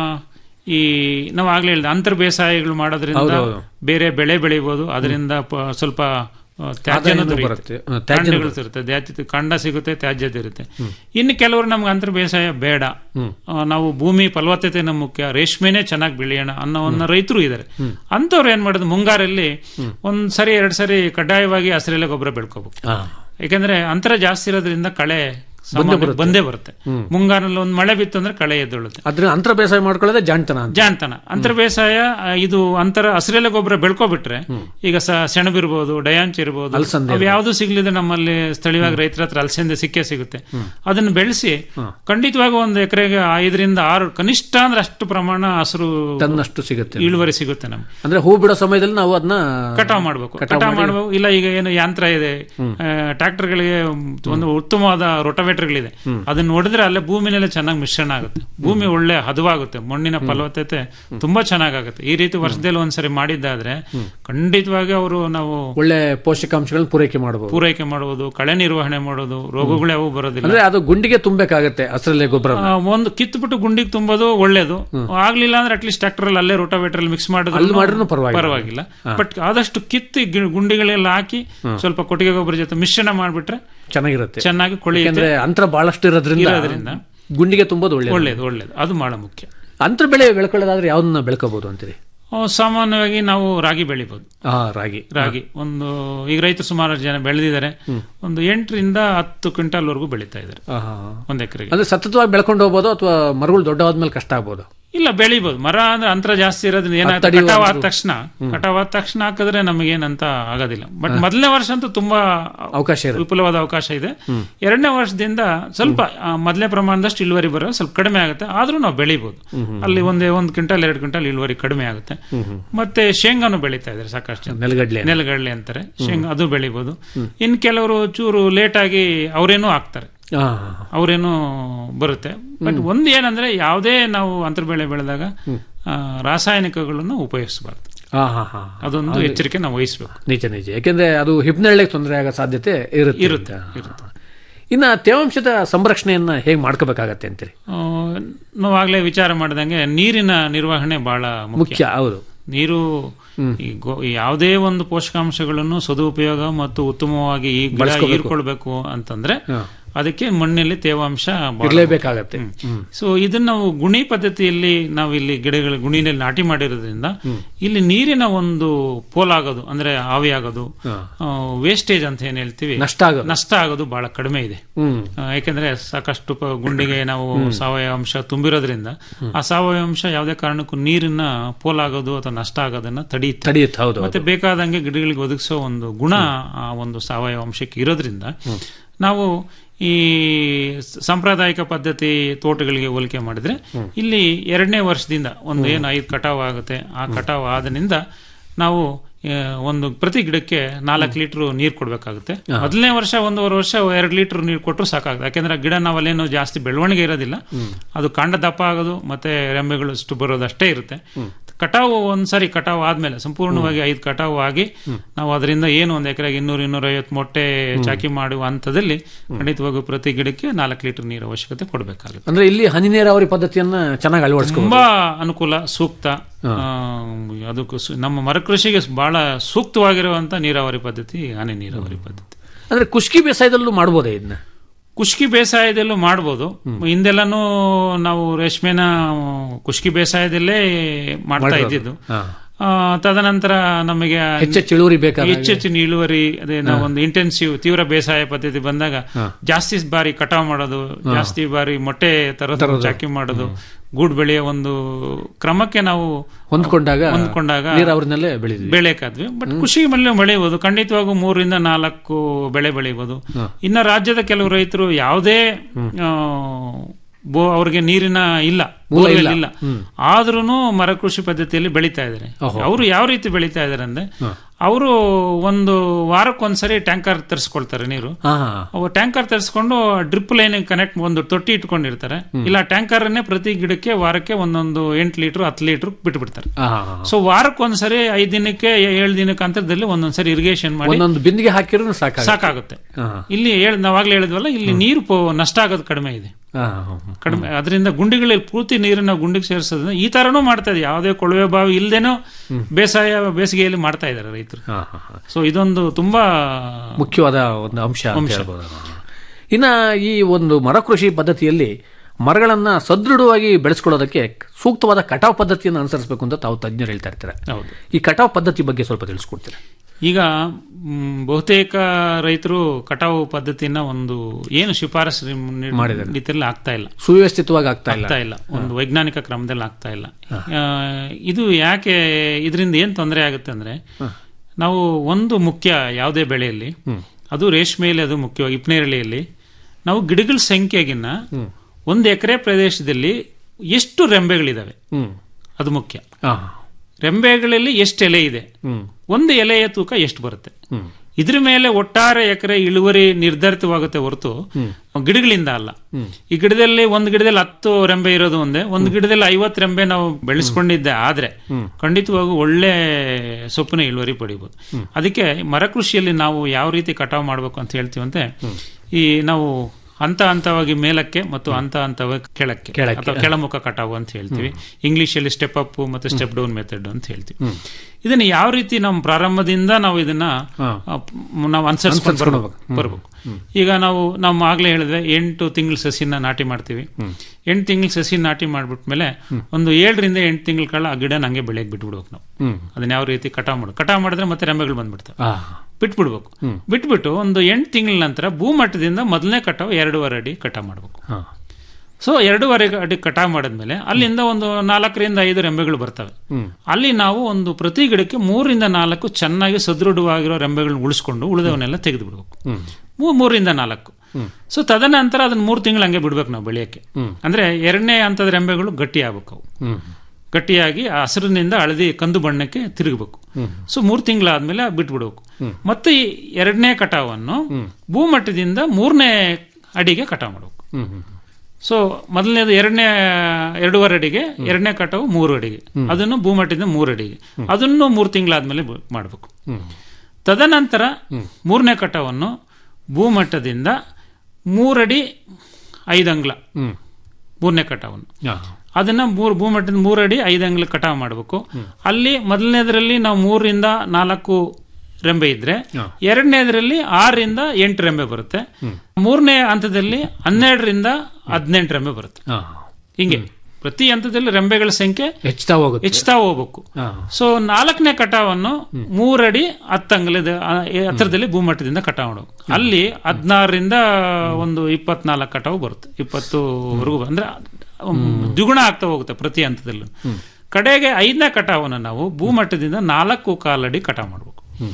ಈ ನಾವು ಆಗ್ಲೇ ಹೇಳಿದೆ ಅಂತರ್ ಬೇಸಾಯಗಳು ಮಾಡೋದ್ರಿಂದ ಹೌದೌದು. ಬೇರೆ ಬೆಳೆ ಬೆಳಿಬಹುದು ಅದರಿಂದ ಪ- ಸ್ವಲ್ಪ ಆ, ತ್ಯಾಜ್ಯನೂ ಆದಾಯನೂ ದೊರೆಯುತ್ತೆ. ಬರುತ್ತೆ. ಆ, ತ್ಯಾಜ್ಯನೂ ಕಾಂಡಗಳು ಇರುತ್ತೆ ತ್ಯಾಜ್ಯ ಕಾಂಡ ಸಿಗುತ್ತೆ ತ್ಯಾಜ್ಯದ ಇರುತ್ತೆ ಇನ್ನು ಕೆಲವರು ನಮ್ಗೆ ಅಂತರ್ ಬೇಸಾಯ ಬೇಡ ಆ, ನಾವು ಭೂಮಿ ಫಲವತ್ತತೆ ನಮ್ಮ ಮುಖ್ಯ ರೇಷ್ಮೆನೇ ಚೆನ್ನಾಗಿ ಬೆಳೆಯೋಣ ಅನ್ನೋ ಅನ್ನೋ ರೈತರು ಇದ್ದಾರೆ ಅಂತವ್ರು ಏನ್ ಮಾಡೋದು ಮುಂಗಾರಲ್ಲಿ ಒಂದ್ ಸರಿ ಎರಡ್ ಸರಿ ಕಡ್ಡಾಯವಾಗಿ ಹಸಿರೆಲೆ ಗೊಬ್ಬರ ಬೆಳ್ಕೋಬೇಕು ಯಾಕಂದ್ರೆ ಅಂತರ ಜಾಸ್ತಿ ಇರೋದ್ರಿಂದ ಕಳೆ ಸಾಮಾನ್ಯ ಬರುತ್ತೆ. ಬಂದೇ ಬರುತ್ತೆ ಮುಂಗಾರಲ್ಲಿ ಒಂದು ಮಳೆ ಬಿತ್ತು ಅಂದ್ರೆ ಕಳೆ ಎದ್ದೊಳುತ್ತೆ ಅದ್ರ ಅಂತರ ಬೇಸಾಯ ಮಾಡ್ಕೊಳ್ಳೋದೇ ಜಾಣ್ತನ ಅಂತ ಜಾಣ್ತನ ಅಂತರ ಬೇಸಾಯ ಆ, ಇದು ಅಂತರ ಹಸಿರೆಲೆ ಗೊಬ್ಬರ ಬೆಳ್ಕೊಬಿಟ್ರೆ ಈಗ ಸ ಸೆಣಬು ಇರ್ಬೋದು ಡಯಾಂಚ್ ಇರ್ಬೋದು ಅಲಸಂದೆ ಅವು ಯಾವ್ದು ಸಿಗ್ಲಿದೆ ನಮ್ಮಲ್ಲಿ ಸ್ಥಳೀಯವಾಗಿ ರೈತರ ಹತ್ರ ಅಲಸಂದೆ ಸಿಕ್ಕೇ ಸಿಗುತ್ತೆ ಅದನ್ನ ಬೆಳೆಸಿ ಖಂಡಿತವಾಗಿ ಒಂದು ಎಕರೆಗೆ ಐದರಿಂದ ಆರು ಕನಿಷ್ಠ ಅಂದ್ರೆ ಅಷ್ಟು ಪ್ರಮಾಣ ಹಸಿರು ತನ್ನಷ್ಟು ಸಿಗುತ್ತೆ ಇಳುವರಿ ಸಿಗುತ್ತೆ ನಮ್ಗೆ ಅಂದ್ರೆ ಹೂ ಬಿಡೋ ಸಮಯದಲ್ಲಿ ನಾವು ಅದನ್ನ ಕಟಾವ್ ಮಾಡಬೇಕು ಕಟಾವ್ ಕಟಾವ್ ಮಾಡಿ- ಮಾಡಬೇಕು ಇಲ್ಲ ಈಗ ಏನು ಯಂತ್ರ ಇದೆ ಟ್ರಾಕ್ಟರ್ಗಳಿಗೆ ಒಂದು ಉತ್ತಮವಾದ ರೋಟೋವೇಟರ್ಗಳಿದೆ ಅದನ್ನ ಹೊಡೆದ್ರೆ ಅಲ್ಲೇ ಭೂಮಿನೆಲ್ಲ ಚೆನ್ನಾಗಿ ಮಿಶ್ರಣ ಆಗುತ್ತೆ ಭೂಮಿ ಒಳ್ಳೆ ಹದವಾಗುತ್ತೆ ಮಣ್ಣಿನ ಫಲವತ್ತತೆ ತುಂಬಾ ಚೆನ್ನಾಗಾಗುತ್ತೆ ಈ ರೀತಿ ವರ್ಷದಲ್ಲಿ ಒಂದ್ಸರಿ ಮಾಡಿದ್ದಾದ್ರೆ ಖಂಡಿತವಾಗಿ ಅವರು ನಾವು ಒಳ್ಳೆ ಪೋಷಕಾಂಶಗಳನ್ನ ಪೂರೈಕೆ ಮಾಡಬಹುದು ಪೂರೈಕೆ ಮಾಡುವುದು ಕಳೆ ನಿರ್ವಹಣೆ ಮಾಡೋದು ರೋಗಗಳು ಯಾವ ಬರೋದಿಲ್ಲ ಅಂದ್ರೆ ಅದು ಗುಂಡಿಗೆ ತುಂಬಬೇಕಾಗತ್ತೆ ಹಸಿರಲ್ಲೇ ಗೊಬ್ಬರ ಆ, ಒಂದು ಕಿತ್ಬಿಟ್ಟು ಗುಂಡಿಗೆ ತುಂಬೋದು ಒಳ್ಳೇದು ಆಗ್ಲಿಲ್ಲ ಅಂದ್ರೆ ಅಟ್ಲೀಸ್ಟ್ ಟ್ರಾಕ್ಟರ್ ಅಲ್ಲಿ ಅಲ್ಲೇ ರೋಟೋವೇಟರ್ ಅಲ್ಲಿ ಮಿಕ್ಸ್ ಅಲ್ಲಿ ಮಾಡಿದ್ರು ಮಾಡಿದ್ರೂ ಪರವಾಗಿಲ್ಲ. ಪರವಾಗಿಲ್ಲ ಬಟ್ ಆದಷ್ಟು ಕಿತ್ತು ಗಿ- ಗುಂಡಿಗಳೆಲ್ಲ ಹಾಕಿ ಸ್ವಲ್ಪ ಕೊಟ್ಟಿಗೆ ಗೊಬ್ಬರ ಜೊತೆ ಮಿಶ್ರಣ ಮಾಡಿಬಿಟ್ರೆ ಚೆನ್ನಾಗಿರುತ್ತೆ ಚೆನ್ನಾಗಿ ಕೊಳೆಯುತ್ತೆ ಯಾಕಂದ್ರೆ ಅಂತರ ಬಹಳಷ್ಟು ಇರೋದ್ರಿಂದ ಇರೋದ್ರಿಂದ ಗುಂಡಿಗೆ ತುಂಬೋದು ಒಳ್ಳೆ ಒಳ್ಳೇದು ಒಳ್ಳೇದು ಅದು ಬಹಳ ಮುಖ್ಯ ಅಂತರ ಬೆಳೆ ಬೆಳ್ಕೊಳ್ಳೋದಾದ್ರೆ ಯಾವ್ದನ್ನ ಬೆಳ್ಕೋಬಹುದು ಅಂತೀರಿ ಆ, ಸಾಮಾನ್ಯವಾಗಿ ನಾವು ರಾಗಿ ಬೆಳಿಬಹುದು ಹಾ ರಾಗಿ ರಾಗಿ ಒಂದು ಈಗ ರೈತರು ಸುಮಾರು ಜನ ಬೆಳೆದಿದ್ದಾರೆ ಒಂದು ಎಂಟರಿಂದ ಹತ್ತು ಕ್ವಿಂಟಾಲ್ ವರೆಗೂ ಬೆಳೀತಾ ಇದ್ದಾರೆ ಆಹಾ. ಒಂದ್ ಎಕರೆಗೆ ಅಂದ್ರೆ ಸತತವಾಗಿ ಬೆಳ್ಕೊಂಡು ಹೋಗ್ಬೋದು ಅಥವಾ ಮರಗಳು ದೊಡ್ಡವಾದ್ಮೇಲೆ ಕಷ್ಟ ಆಗ್ಬೋದು ಇಲ್ಲ ಬೆಳಿಬಹುದು ಮರ ಅಂದ್ರೆ ಅಂತರ ಜಾಸ್ತಿ ಇರೋದ್ರಿಂದ ಏನಾಗುತ್ತೆ ಹತ್ತಡಿ ಕಟಾವ್ ಆದ ಒಂದು- ತಕ್ಷಣ ಕಟಾವ್ ಆದ ತಕ್ಷಣ ಹಾಕಿದ್ರೆ ನಮಗೇನಂತ ಆಗೋದಿಲ್ಲ ಬಟ್ ಮೊದಲನೇ ವರ್ಷ ಅಂತೂ ತುಂಬಾ ಅವಕಾಶ ಇರುತ್ತೆ ವಿಪುಲವಾದ ಅವಕಾಶ ಇದೆ ಎರಡನೇ ವರ್ಷದಿಂದ ಸ್ವಲ್ಪ ಆ, ಮೊದಲನೇ ಪ್ರಮಾಣದಷ್ಟು ಇಳುವರಿ ಬರೋ ಸ್ವಲ್ಪ ಕಡಿಮೆ ಆಗುತ್ತೆ ಆದ್ರೂ ನಾವು ಬೆಳಿಬಹುದು ಅಲ್ಲಿ ಒಂದೇ ಒಂದು ಕ್ವಿಂಟಲ್ ಎರಡು ಕ್ವಿಂಟಲ್ ಇಳುವರಿ ಕಡಿಮೆ ಆಗುತ್ತೆ ಮತ್ತೆ ಶೇಂಗಾನು ಬೆಳೀತಾ ಇದ್ದಾರೆ ಸಾಕಷ್ಟು ಜನ ನೆಲಗಡ್ಲೆ ನೆಲಗಡಲೆ ಅಂತಾರೆ ಶೇಂಗಾ ಅದು ಬೆಳಿಬಹುದು ಇನ್ ಕೆಲವರು ಚೂರು ಲೇಟ್ ಆಗಿ ಅವರೇನು ಹಾಕ್ತಾರೆ ಹಾ ಅವರೇನು ಬರುತ್ತೆ ಬಟ್ ಒಂದು ಏನಂದ್ರೆ ಯಾವುದೇ ನಾವು ಅಂತರ್ಬೆಳೆ ಬೆಳೆದಾಗ ಆ, ರಾಸಾಯನಿಕಗಳನ್ನು ಉಪಯೋಗಿಸಬಾರ್ದು ಹಾ ಹಾ ಹಾ ಅದೊಂದು ಎಚ್ಚರಿಕೆ ನಾವು ವಹಿಸಬೇಕು ನಿಜ ನಿಜ ಯಾಕೆಂದ್ರೆ ಅದು ಹಿಪ್ನಳ್ಳಿಗೆ ತೊಂದರೆ ಆಗೋ ಸಾಧ್ಯತೆ ಇರುತ್ತೆ ಇರುತ್ತೆ, ಅಂತ. ಇರುತ್ತೆ. ಇನ್ನ ತೇವಾಂಶದ ಸಂರಕ್ಷಣೆಯನ್ನ ಹೇಗೆ ಮಾಡ್ಕೋಬೇಕಾಗತ್ತೆ ಅಂತೀರಿ ನಾವು ಆಗ್ಲೇ ವಿಚಾರ ಮಾಡಿದಂಗೆ ನೀರಿನ ನಿರ್ವಹಣೆ ಬಹಳ ಮುಖ್ಯ ಮುಖ್ಯ ಹೌದು ನೀರು ಈ ಗೋ- ಈ ಯಾವುದೇ ಒಂದು ಪೋಷಕಾಂಶಗಳನ್ನು ಸದುಪಯೋಗ ಮತ್ತು ಉತ್ತಮವಾಗಿ ಈ ಗಿಡ ಬಳಸ್ಕೋಬೇಕು. ಹೀರ್ಕೊಳ್ಬೇಕು ಅಂತಂದ್ರೆ ಅದಕ್ಕೆ ಮಣ್ಣಿನಲ್ಲಿ ತೇವಾಂಶ ಬಹಳ ಇರ್ಲೇಬೇಕಾಗತ್ತೆ ಸೊ ಇದನ್ನ ನಾವು ಗುಣಿ ಪದ್ಧತಿಯಲ್ಲಿ ನಾವು ಇಲ್ಲಿ ಗಿಡಗಳ ಗುಣಿನಲ್ಲಿ ನಾಟಿ ಮಾಡಿರೋದ್ರಿಂದ ಇಲ್ಲಿ ನೀರಿನ ಒಂದು ಪೋಲಾಗೋದು ಅಂದ್ರೆ ಆವಿಯಾಗೋದು ವೇಸ್ಟೇಜ್ ಅಂತ ಏನ್ ಹೇಳ್ತೀವಿ ನಷ್ಟ ಆಗೋದು. ನಷ್ಟ ಆಗೋದು ಬಹಳ ಕಡಿಮೆ ಇದೆ ಹ್ಮ್ ಆ, ಯಾಕೆಂದ್ರೆ ಸಾಕಷ್ಟು ಪ- ಗುಂಡಿಗೆ ನಾವು ಸಾವಯವ ಅಂಶ ತುಂಬಿರೋದ್ರಿಂದ ಆ ಸಾವಯವ ಅಂಶ ಯಾವುದೇ ಕಾರಣಕ್ಕೂ ನೀರಿನ ಪೋಲಾಗೋದು ಅಥವಾ ನಷ್ಟ ಆಗೋದನ್ನ ತಡೆಯುತ್ತೆ ತಡೆಯುತ್ತೆ ಹೌದು ಮತ್ತೆ ಬೇಕಾದಂಗೆ ಗಿಡಗಳಿಗೆ ಒದಗಿಸೋ ಒಂದು ಗುಣ ಆ ಒಂದು ಸಾವಯವ ಅಂಶಕ್ಕೆ ಇರೋದ್ರಿಂದ ನಾವು ಈ ಸ- ಸಾಂಪ್ರದಾಯಿಕ ಪದ್ಧತಿ ತೋಟಗಳಿಗೆ ಹೋಲಿಕೆ ಮಾಡಿದ್ರೆ ಇಲ್ಲಿ ಎರಡನೇ ವರ್ಷದಿಂದ ಒಂದು ಏನು ಐದು ಕಟಾವ್ ಆಗುತ್ತೆ ಆ ಕಟಾವ್ ಆದನಿಂದ ನಾವು ಆ, ಒಂದು ಪ್ರತಿ ಗಿಡಕ್ಕೆ ನಾಲ್ಕು ಲೀಟರ್ ನೀರು ಕೊಡಬೇಕಾಗುತ್ತೆ ಮೊದಲನೇ ವರ್ಷ ಒಂದೂವರೆ ವರ್ಷ ಎರಡು ಲೀಟರ್ ನೀರು ಕೊಟ್ಟರು ಸಾಕಾಗುತ್ತೆ ಯಾಕೆಂದ್ರೆ ಆ ಗಿಡ ನಾವಲ್ಲೇನು ಜಾಸ್ತಿ ಬೆಳವಣಿಗೆ ಇರೋದಿಲ್ಲ ಅದು ಕಾಂಡ ದಪ್ಪ ಆಗೋದು ಮತ್ತೆ ರೆಂಬೆಗಳು ಅಷ್ಟು ಬರೋದು ಅಷ್ಟೇ ಇರುತ್ತೆ ಕಟಾವು ಒಂದ್ಸರಿ ಕಟಾವು ಆದ್ಮೇಲೆ ಸಂಪೂರ್ಣವಾಗಿ ಐದು ಕಟಾವು ಆಗಿ ನಾವು ಅದರಿಂದ ಏನು ಒಂದು ಎಕರೆಗೆ ಇನ್ನೂರು ಇನ್ನೂರ ಐವತ್ತು ಮೊಟ್ಟೆ ಚಾಕಿ ಮಾಡುವ ಹಂತದಲ್ಲಿ ಖಂಡಿತವಾಗೂ ಪ್ರತಿ ಗಿಡಕ್ಕೆ ನಾಲ್ಕು ಲೀಟರ್ ನೀರು ಅವಶ್ಯಕತೆ ಕೊಡಬೇಕಾಗುತ್ತೆ ಅಂದ್ರೆ ಇಲ್ಲಿ ಹನಿ ನೀರಾವರಿ ಪದ್ಧತಿಯನ್ನ ಚೆನ್ನಾಗಿ ಅಳವಡಿಸ್ಕೊ ತುಂಬಾ ಅನುಕೂಲ ಸೂಕ್ತ ಆ, ಅದಕ್ಕೂ ಸು- ನಮ್ಮ ಮರಕೃಷಿಗೆ ಬಹಳ ಸೂಕ್ತವಾಗಿರುವಂತ ನೀರಾವರಿ ಪದ್ಧತಿ ಹನಿ ನೀರಾವರಿ ಪದ್ಧತಿ ಅಂದ್ರೆ ಕುಷ್ಕಿ ಬೇಸಾಯದಲ್ಲೂ ಮಾಡ್ಬೋದೇ ಇದನ್ನ ಕುಷ್ಕಿ ಬೇಸಾಯದಲ್ಲೂ ಮಾಡ್ಬೋದು ಹಿಂದೆಲ್ಲಾನು ನಾವು ರೇಷ್ಮೆನ ಕುಷ್ಕಿ ಬೇಸಾಯದಲ್ಲೇ ಮಾಡ್ತಾ ಮಾಡಿರೋದು. ಇದ್ದಿದ್ದು ಹಾ. ಆ, ತದನಂತರ ನಮಗೆ ಹೆಚ್ಚೆಚ್ಚು ಇಳುವರಿ ಬೇಕಾದಾಗ ಹೆಚ್ಚೆಚ್ಚಿನ ಇಳುವರಿ ಅದೇ ನಾವು ಒಂದು ಇಂಟೆನ್ಸಿವ್ ತೀವ್ರ ಬೇಸಾಯ ಪದ್ಧತಿ ಬಂದಾಗ ಜಾಸ್ತಿ ಬಾರಿ ಕಟಾವ್ ಮಾಡೋದು ಜಾಸ್ತಿ ಬಾರಿ ಮೊಟ್ಟೆ ತರೋದು ಚಾಕಿ ಮಾಡೋದು ಗೂಡು ಬೆಳೆಯೋ ಒಂದು ಕ್ರಮಕ್ಕೆ ನಾವು ಹೊಂದ್ಕೊಂಡಾಗ ಹೊಂದ್ಕೊಂಡಾಗ ನೀರಾವರಿನಲ್ಲೇ ಬೆಳೆದ್ವಿ ಬೆಳೆಕಾದ್ವಿ ಬಟ್ ಕೃಷಿ ಮೇಲೆ ಬೆಳೆಯಬಹುದು ಖಂಡಿತವಾಗೂ ಮೂರರಿಂದ ನಾಲ್ಕು ಬೆಳೆ ಬೆಳೆಯಬಹುದು ಇನ್ನ ರಾಜ್ಯದ ಕೆಲವು ರೈತರು ಯಾವುದೇ ಆ, ಬೋ ಅವ್ರಿಗೆ ನೀರಿನ ಇಲ್ಲ ಮೂಲ ಬೋರ್ವೆಲ್ ಇಲ್ಲ. ಇಲ್ಲ ಆದ್ರೂ ಮರಕೃಷಿ ಪದ್ಧತಿಯಲ್ಲಿ ಬೆಳೀತಾ ಇದ್ದಾರೆ ಓಹೋ. ಅವರು ಯಾವ ರೀತಿ ಬೆಳೀತಾ ಇದಾರೆ ಅಂದ್ರೆ ಅವರು ಒಂದು ವಾರಕ್ಕೊಂದ್ಸರಿ ಟ್ಯಾಂಕರ್ ತರಿಸ್ಕೊಳ್ತಾರೆ ನೀರು ಹಾ ಅವು ಟ್ಯಾಂಕರ್ ತರಿಸ್ಕೊಂಡು ಡ್ರಿಪ್ ಲೈನ್ ಕನೆಕ್ಟ್ ಒಂದು ತೊಟ್ಟಿ ಇಟ್ಕೊಂಡಿರ್ತಾರೆ ಇಲ್ಲ ಟ್ಯಾಂಕರ್ ಅನ್ನೇ ಪ್ರತಿ ಗಿಡಕ್ಕೆ ವಾರಕ್ಕೆ ಒಂದೊಂದು ಎಂಟು ಲೀಟರ್ ಹತ್ತು ಲೀಟರ್ ಬಿಟ್ಬಿಡ್ತಾರೆ ಹಾ, ಹಾ, ಹಾ. ಸೊ ವಾರಕ್ಕೊಂದ್ಸರಿ ಐದ್ ದಿನಕ್ಕೆ ಏಳು ದಿನಕ್ಕೆ ಅಂತರದಲ್ಲಿ ಒಂದೊಂದ್ಸರಿ ಇರಿಗೇಷನ್ ಮಾಡಿ ಒಂದೊಂದು ಬಿಂದಿಗೆ ಹಾಕಿರೋ ಸಾಕಾಗ ಸಾಕಾಗುತ್ತೆ ಹಾ. ಇಲ್ಲಿ ಹೇಳ್ ನಾವಾಗ್ಲೇ ಹೇಳಿದ್ವಲ್ಲ ಇಲ್ಲಿ ನೀರು ಪೋ- ನಷ್ಟ ಆಗೋದು ಕಡಿಮೆ ಇದೆ ಹಾ, ಹಾ, ಹಾ. ಕಡಿಮೆ ಅದರಿಂದ ಗುಂಡಿಗಳಲ್ಲಿ ಪೂರ್ತಿ ನೀರನ್ನ ಗುಂಡಿಗೆ ಸೇರಿಸೋದ್ರಿಂದ ಈ ತರನೂ ಮಾಡ್ತಾ ಇದೆ ಯಾವುದೇ ಕೊಳವೆ ಬಾವಿ ಇಲ್ದೇನೋ ಬೇಸಾಯ ಬೇಸಿಗೆಯಲ್ಲಿ ಮಾಡ್ತಾ ಇದ್ದಾರೆ ರೈತರು ಹಾ, ಹಾ, ಹಾ. ಸೊ ಇದೊಂದು ತುಂಬಾ ಮುಖ್ಯವಾದ ಒಂದು ಅಂಶ ಅಂತ ಅಂಶ. ಹೇಳ್ಬೋದು ಇನ್ನ ಈ ಒಂದು ಮರಕೃಷಿ ಪದ್ಧತಿಯಲ್ಲಿ ಮರಗಳನ್ನ ಸದೃಢವಾಗಿ ಬೆಳೆಸ್ಕೊಳ್ಳೋದಕ್ಕೆ ಸೂಕ್ತವಾದ ಕಟಾವ್ ಪದ್ಧತಿಯನ್ನು ಅನುಸರಿಸಬೇಕು ಅಂತ ತಾವು ತಜ್ಞರು ಹೇಳ್ತಾ ಇರ್ತಾರೆ ಹೌದು ಈ ಕಟಾವ್ ಪದ್ಧತಿ ಬಗ್ಗೆ ಸ್ವಲ್ಪ ತಿಳಿಸ್ಕೊಡ್ತೀರಾ ಈಗ ಮ್, ಬಹುತೇಕ ರೈತರು ಕಟಾವು ಪದ್ಧತಿನ ಒಂದು ಏನು ಶಿಫಾರಸು ನೀಡ್- ಮಾಡಿದ್ದಾರೆ. ರೀತಿಯಲ್ಲಿ ಆಗ್ತಾ ಇಲ್ಲ ಸುವ್ಯವಸ್ಥಿತವಾಗಿ ಆಗ್ತಾ ಇಲ್ಲ ಆಗ್ತಾ ಇಲ್ಲ ಒಂದು ವೈಜ್ಞಾನಿಕ ಕ್ರಮದಲ್ಲಿ ಆಗ್ತಾ ಇಲ್ಲ ಆ, ಇದು ಯಾಕೆ ಇದರಿಂದ ಏನ್ ತೊಂದರೆ ಆಗುತ್ತೆ ಅಂದ್ರೆ ನಾವು ಒಂದು ಮುಖ್ಯ ಯಾವುದೇ ಬೆಳೆಯಲ್ಲಿ ಅದು ರೇಷ್ಮೆಯಲ್ಲಿ ಅದು ಮುಖ್ಯವಾಗಿ ಇಪ್ನೇರಳಿಯಲ್ಲಿ ನಾವು ಗಿಡಗಳ ಸಂಖ್ಯೆಗಿನ್ನ ಒಂದು ಎಕರೆ ಪ್ರದೇಶದಲ್ಲಿ ಎಷ್ಟು ರೆಂಬೆಗಳಿದಾವೆ ಹ್ಮ್ ಅದು ಮುಖ್ಯ ಹಾ. ರೆಂಬೆಗಳಲ್ಲಿ ಎಷ್ಟು ಎಲೆ ಇದೆ ಹ್ಮ್ ಒಂದು ಎಲೆಯ ತೂಕ ಎಷ್ಟು ಬರುತ್ತೆ ಹ್ಮ್ ಇದ್ರ ಮೇಲೆ ಒಟ್ಟಾರೆ ಎಕರೆ ಇಳುವರಿ ನಿರ್ಧರಿತವಾಗುತ್ತೆ ಹೊರತು ಗಿಡಗಳಿಂದ ಅಲ್ಲ ಈ ಗಿಡದಲ್ಲಿ ಒಂದು ಗಿಡದಲ್ಲಿ ಹತ್ತು ರೆಂಬೆ ಇರೋದು ಒಂದೇ ಒಂದು ಗಿಡದಲ್ಲಿ ಐವತ್ತು ರೆಂಬೆ ನಾವು ಬೆಳೆಸ್ಕೊಂಡಿದ್ದೆ ಆದ್ರೆ ಖಂಡಿತವಾಗೂ ಒಳ್ಳೆ ಸೊಪ್ಪಿನ ಇಳುವರಿ ಪಡಿಬಹುದು ಅದಕ್ಕೆ ಮರಕೃಷಿಯಲ್ಲಿ ನಾವು ಯಾವ ರೀತಿ ಕಟಾವು ಮಾಡಬೇಕು ಅಂತ ಹೇಳ್ತೀವಂತೆ ಈ ನಾವು ಹಂತ ಹಂತವಾಗಿ ಮೇಲಕ್ಕೆ ಮತ್ತು ಹಂತ ಹಂತವಾಗಿ ಕೆಳಕ್ಕೆ ಕೆಳಕ್ಕೆ. ಅಥವಾ ಕೆಳಮುಖ ಕಟಾವು ಅಂತ ಹೇಳ್ತೀವಿ ಇಂಗ್ಲಿಷ್ ಅಲ್ಲಿ ಸ್ಟೆಪ್ ಅಪ್ ಮತ್ತು ಸ್ಟೆಪ್ ಡೌನ್ ಮೆಥಡ್ ಅಂತ ಹೇಳ್ತೀವಿ ಇದನ್ನ ಯಾವ ರೀತಿ ನಮ್ಮ ಪ್ರಾರಂಭದಿಂದ ನಾವು ಇದನ್ನ ಹಾ. ಆ, ಪ್- ನಾವು ಅನುಸರಿಸ್ಕೊಂಡು ಅನುಸರಿಸ್ಕೊಂಡು ಬರ್ಬೇಕು ಬರ್ಬೇಕು ಈಗ ನಾವು ನಾವು ಆಗ್ಲೇ ಹೇಳಿದ್ರೆ ಎಂಟು ತಿಂಗಳ ಸಸಿನ ನಾಟಿ ಮಾಡ್ತೀವಿ ಎಂಟು ತಿಂಗಳ ಸಸಿ ನಾಟಿ ಮಾಡ್ಬಿಟ್ಮೇಲೆ ಒಂದು ಏಳರಿಂದ ಎಂಟು ತಿಂಗಳ ಕಾಲ ಆ ಗಿಡ ನಂಗೆ ಬೆಳೆಯಕ್ ಬಿಟ್ಬಿಡ್ಬೇಕು ನಾವು ಹ್ಮ್ ಅದನ್ನ ಯಾವ ರೀತಿ ಕಟಾವ್ ಮಾಡು ಕಟಾವ್ ಮಾಡಿದ್ರೆ ಮತ್ತೆ ರೆಂಬೆಗಳು ಬಂದ್ಬಿಡ್ತವೆ ಆ, ಬಿಟ್ಬಿಡ್ಬೇಕು ಬಿಟ್ಬಿಟ್ಟು ಒಂದು ಎಂಟು ತಿಂಗಳ ನಂತರ ಭೂಮಟ್ಟದಿಂದ ಮೊದಲನೇ ಕಟಾವ್ ಎರಡೂವರೆ ಅಡಿ ಕಟಾವ್ ಮಾಡಬೇಕು ಹಾ. ಸೊ ಎರಡೂವರೆ ಅಡಿ ಕಟಾವ್ ಮಾಡಿದ್ಮೇಲೆ ಅಲ್ಲಿಂದ ಒಂದು ನಾಲ್ಕರಿಂದ ಐದು ರೆಂಬೆಗಳು ಬರ್ತವೆ ಅಲ್ಲಿ ನಾವು ಒಂದು ಪ್ರತಿ ಗಿಡಕ್ಕೆ ಮೂರಿಂದ ನಾಲ್ಕು ಚೆನ್ನಾಗಿ ಸದೃಢವಾಗಿರೋ ರೆಂಬೆಗಳನ್ನ ಉಳಿಸ್ಕೊಂಡು ಉಳಿದವನ್ನೆಲ್ಲ ತೆಗೆದು ಬಿಡ್ಬೇಕು ಮೂ- ಮೂರಿಂದ ನಾಲ್ಕು ಸೊ ತದನಂತರ ಅದನ್ನ ಮೂರು ತಿಂಗಳು ಹಂಗೆ ಬಿಡ್ಬೇಕು ನಾವು ಬೆಳೆಯಕ್ಕೆ ಅಂದ್ರೆ ಎರಡನೇ ಹಂತದ ರೆಂಬೆಗಳು ಗಟ್ಟಿ ಆಗ್ಬೇಕು ಅವು ಹ್ಮ್ ಗಟ್ಟಿಯಾಗಿ ಆ ಹಸಿರಿನಿಂದ ಹಳದಿ ಕಂದು ಬಣ್ಣಕ್ಕೆ ತಿರುಗಬೇಕು ಸೊ ಮೂರು ತಿಂಗಳಾದ್ಮೇಲೆ ಬಿಟ್ಬಿಡ್ಬೇಕು ಮತ್ತೆ ಈ ಎರಡನೇ ಕಟಾವನ್ನು ಭೂಮಟ್ಟದಿಂದ ಮೂರನೇ ಅಡಿಗೆ ಕಟಾವ್ ಮಾಡಬೇಕು ಹ್ಮ್ ಹ್ಮ್ ಸೊ ಮೊದಲನೇದು ಎರಡನೇ ಎರಡೂವರೆ ಅಡಿಗೆ ಎರಡನೇ ಕಟಾವು ಮೂರು ಅಡಿಗೆ ಅದನ್ನು ಭೂಮಟ್ಟದಿಂದ ಮೂರು ಅಡಿಗೆ ಅದನ್ನು ಮೂರು ತಿಂಗಳಾದ್ಮೇಲೆ ಬ- ಮಾಡಬೇಕು ತದನಂತರ ಮೂರನೇ ಕಟಾವನ್ನು ಭೂಮಟ್ಟದಿಂದ ಮೂರಡಿ ಐದು ಅಂಗ್ಲ ಹ್ಮ್ ಮೂರನೇ ಕಟಾವನ್ನು ಹಾ. ಅದನ್ನ ಮೂರು ಭೂಮಟ್ಟದ ಮೂರು ಅಡಿ ಐದು ಅಂಗ್ಲ ಕಟಾವು ಮಾಡಬೇಕು ಅಲ್ಲಿ ಮೊದಲನೇದರಲ್ಲಿ ನಾವು ಮೂರರಿಂದ ನಾಲ್ಕು ರೆಂಬೆ ಇದ್ರೆ ಎರಡನೇದರಲ್ಲಿ ಆರರಿಂದ ಎಂಟು ರೆಂಬೆ ಬರುತ್ತೆ ಮೂರನೇ ಹಂತದಲ್ಲಿ ಹನ್ನೆರಡರಿಂದ ಹದಿನೆಂಟು ರೆಂಬೆ ಬರುತ್ತೆ ಹಾ. ಹಿಂಗೆ ಪ್ರತಿ ಹಂತದಲ್ಲಿ ರೆಂಬೆಗಳ ಸಂಖ್ಯೆ ಹೆಚ್ಚುತ್ತಾ ಹೋಗುತ್ತೆ ಹೆಚ್ಚುತ್ತಾ ಹೋಗ್ಬೇಕು ಹಾ. ಸೊ ನಾಲ್ಕನೇ ಕಟಾವನ್ನು ಮೂರಡಿ ಹತ್ತಂಗಲದ ಹತ್ತಿರದಲ್ಲಿ ಭೂಮಟ್ಟದಿಂದ ಕಟಾವು ಮಾಡಬೇಕು ಅಲ್ಲಿ ಹದಿನಾರರಿಂದ ಒಂದು ಇಪ್ಪತ್ನಾಲ್ಕು ಕಟಾವು ಬರುತ್ತೆ ಇಪ್ಪತ್ತುವರೆಗೂ ಅಂದ್ರೆ um, ದ್ವಿಗುಣ ಆಗ್ತಾ ಹೋಗುತ್ತೆ ಪ್ರತಿ ಹಂತದಲ್ಲೂ ಕಡೆಗೆ ಐದನೇ ಕಟಾವನ್ನು ನಾವು ಭೂಮಟ್ಟದಿಂದ ನಾಲ್ಕು ಕಾಲಡಿ ಕಟಾವು ಮಾಡಬೇಕು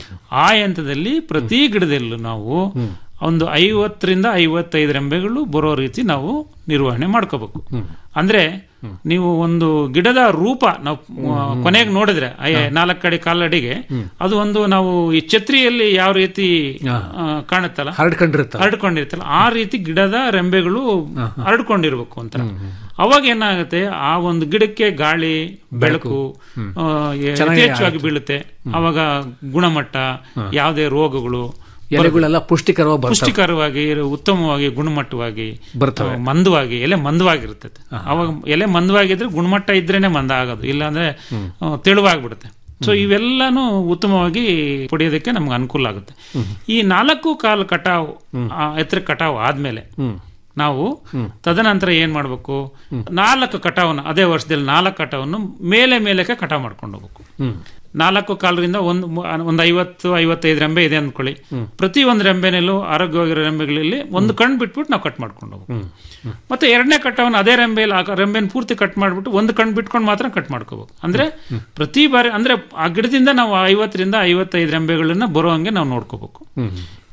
ಆ ಹಂತದಲ್ಲಿ ಪ್ರತಿ ಗಿಡದಲ್ಲೂ ನಾವು ಒಂದು ಐವತ್ತರಿಂದ ಐವತ್ತೈದು ರೆಂಬೆಗಳು ಬರೋ ರೀತಿ ನಾವು ನಿರ್ವಹಣೆ ಮಾಡ್ಕೋಬೇಕು ಅಂದ್ರೆ ನೀವು ಒಂದು ಗಿಡದ ರೂಪ ನಾವು ಕೊನೆಗೆ ನೋಡಿದ್ರೆ ಐ- ನಾಲ್ಕು ಕಡೆ ಕಾಲಡಿಗೆ ಅದು ಒಂದು ನಾವು ಈ ಛತ್ರಿಯಲ್ಲಿ ಯಾವ ರೀತಿ ಆ, ಕಾಣುತ್ತಲ್ಲ ಹರಡ್ಕೊಂಡಿರುತ್ತಲ್ಲ ಹರಡ್ಕೊಂಡಿರ್ತಲ್ಲ ಆ ರೀತಿ ಗಿಡದ ರೆಂಬೆಗಳು ಹರಡ್ಕೊಂಡಿರ್ಬೇಕು ಅಂತ ಅವಾಗ ಏನಾಗುತ್ತೆ ಆ ಒಂದು ಗಿಡಕ್ಕೆ ಗಾಳಿ ಬೆಳಕು ಆ, ಯಥೇಚ್ಛವಾಗಿ ಬೀಳುತ್ತೆ ಅವಾಗ ಗುಣಮಟ್ಟ ಯಾವುದೇ ರೋಗಗಳು ಎಲೆಗಳೆಲ್ಲ ಪುಷ್ಟಿಕರವಾಗಿ ಬರ್ತವೆ ಪುಷ್ಟಿಕರವಾಗಿ ಉತ್ತಮವಾಗಿ ಗುಣಮಟ್ಟವಾಗಿ ಬರ್ತವೆ. ಆ, ಮಂದವಾಗಿ ಎಲೆ ಮಂದವಾಗಿರ್ತದೆ ಅವಾಗ ಎಲೆ ಮಂದವಾಗಿದ್ರೆ ಗುಣಮಟ್ಟ ಇದ್ರೇನೆ ಮಂದ ಆಗೋದು ಇಲ್ಲಾಂದ್ರೆ ಆ, ತೆಳುವಾಗ್ಬಿಡುತ್ತೆ ಸೊ ಇವೆಲ್ಲಾನು ಉತ್ತಮವಾಗಿ ಪಡೆಯೋದಕ್ಕೆ ನಮ್ಗೆ ಅನುಕೂಲ ಆಗುತ್ತೆ ಈ ನಾಲ್ಕು ಕಾಲು ಕಟಾವು ಆ ಎತ್ತರ ಕಟಾವು ಆದ್ಮೇಲೆ ನಾವು ತದನಂತರ ಏನ್ ಮಾಡ್ಬೇಕು ನಾಲ್ಕು ಕಟಾವನ್ನ ಅದೇ ವರ್ಷದಲ್ಲಿ ನಾಲ್ಕು ಕಟಾವನ್ನು ಮೇಲೆ ಮೇಲಕ್ಕೆ ಕಟಾವ್ ಮಾಡ್ಕೊಂಡು ಹೋಗ್ಬೇಕು ನಾಲ್ಕು ಕಾಲರಿಂದ ಒಂದು ಒಂದು ಐವತ್ತು ಐವತ್ತೈದು ರೆಂಬೆ ಇದೆ ಅಂದ್ಕೊಳ್ಳಿ ಪ್ರತಿ ಒಂದು ರೆಂಬೆನಲ್ಲೂ ಆರೋಗ್ಯವಾಗಿರೋ ರೆಂಬೆಗಳಲ್ಲಿ ಒಂದು ಕಣ್ಣು ಬಿಟ್ಬಿಟ್ಟು ನಾವು ಕಟ್ ಮಾಡ್ಕೊಂಡು ಹೋಗ್ಬೇಕು ಮತ್ತೆ ಎರಡನೇ ಕಟ್ಟವನ್ನು ಅದೇ ರೆಂಬೆಯಲ್ಲಿ ಆ ರೆಂಬೆನ ಪೂರ್ತಿ ಕಟ್ ಮಾಡ್ಬಿಟ್ಟು ಒಂದು ಕಣ್ಣು ಬಿಟ್ಕೊಂಡು ಮಾತ್ರ ಕಟ್ ಮಾಡ್ಕೋಬೇಕು ಅಂದ್ರೆ ಪ್ರತಿ ಬಾರಿ ಅಂದ್ರೆ ಆ ಗಿಡದಿಂದ ನಾವು ಐವತ್ತರಿಂದ ಐವತ್ತೈದು ರೆಂಬೆಗಳನ್ನ ಬರೋ ಹಂಗೆ ನಾವು ನೋಡ್ಕೋಬೇಕು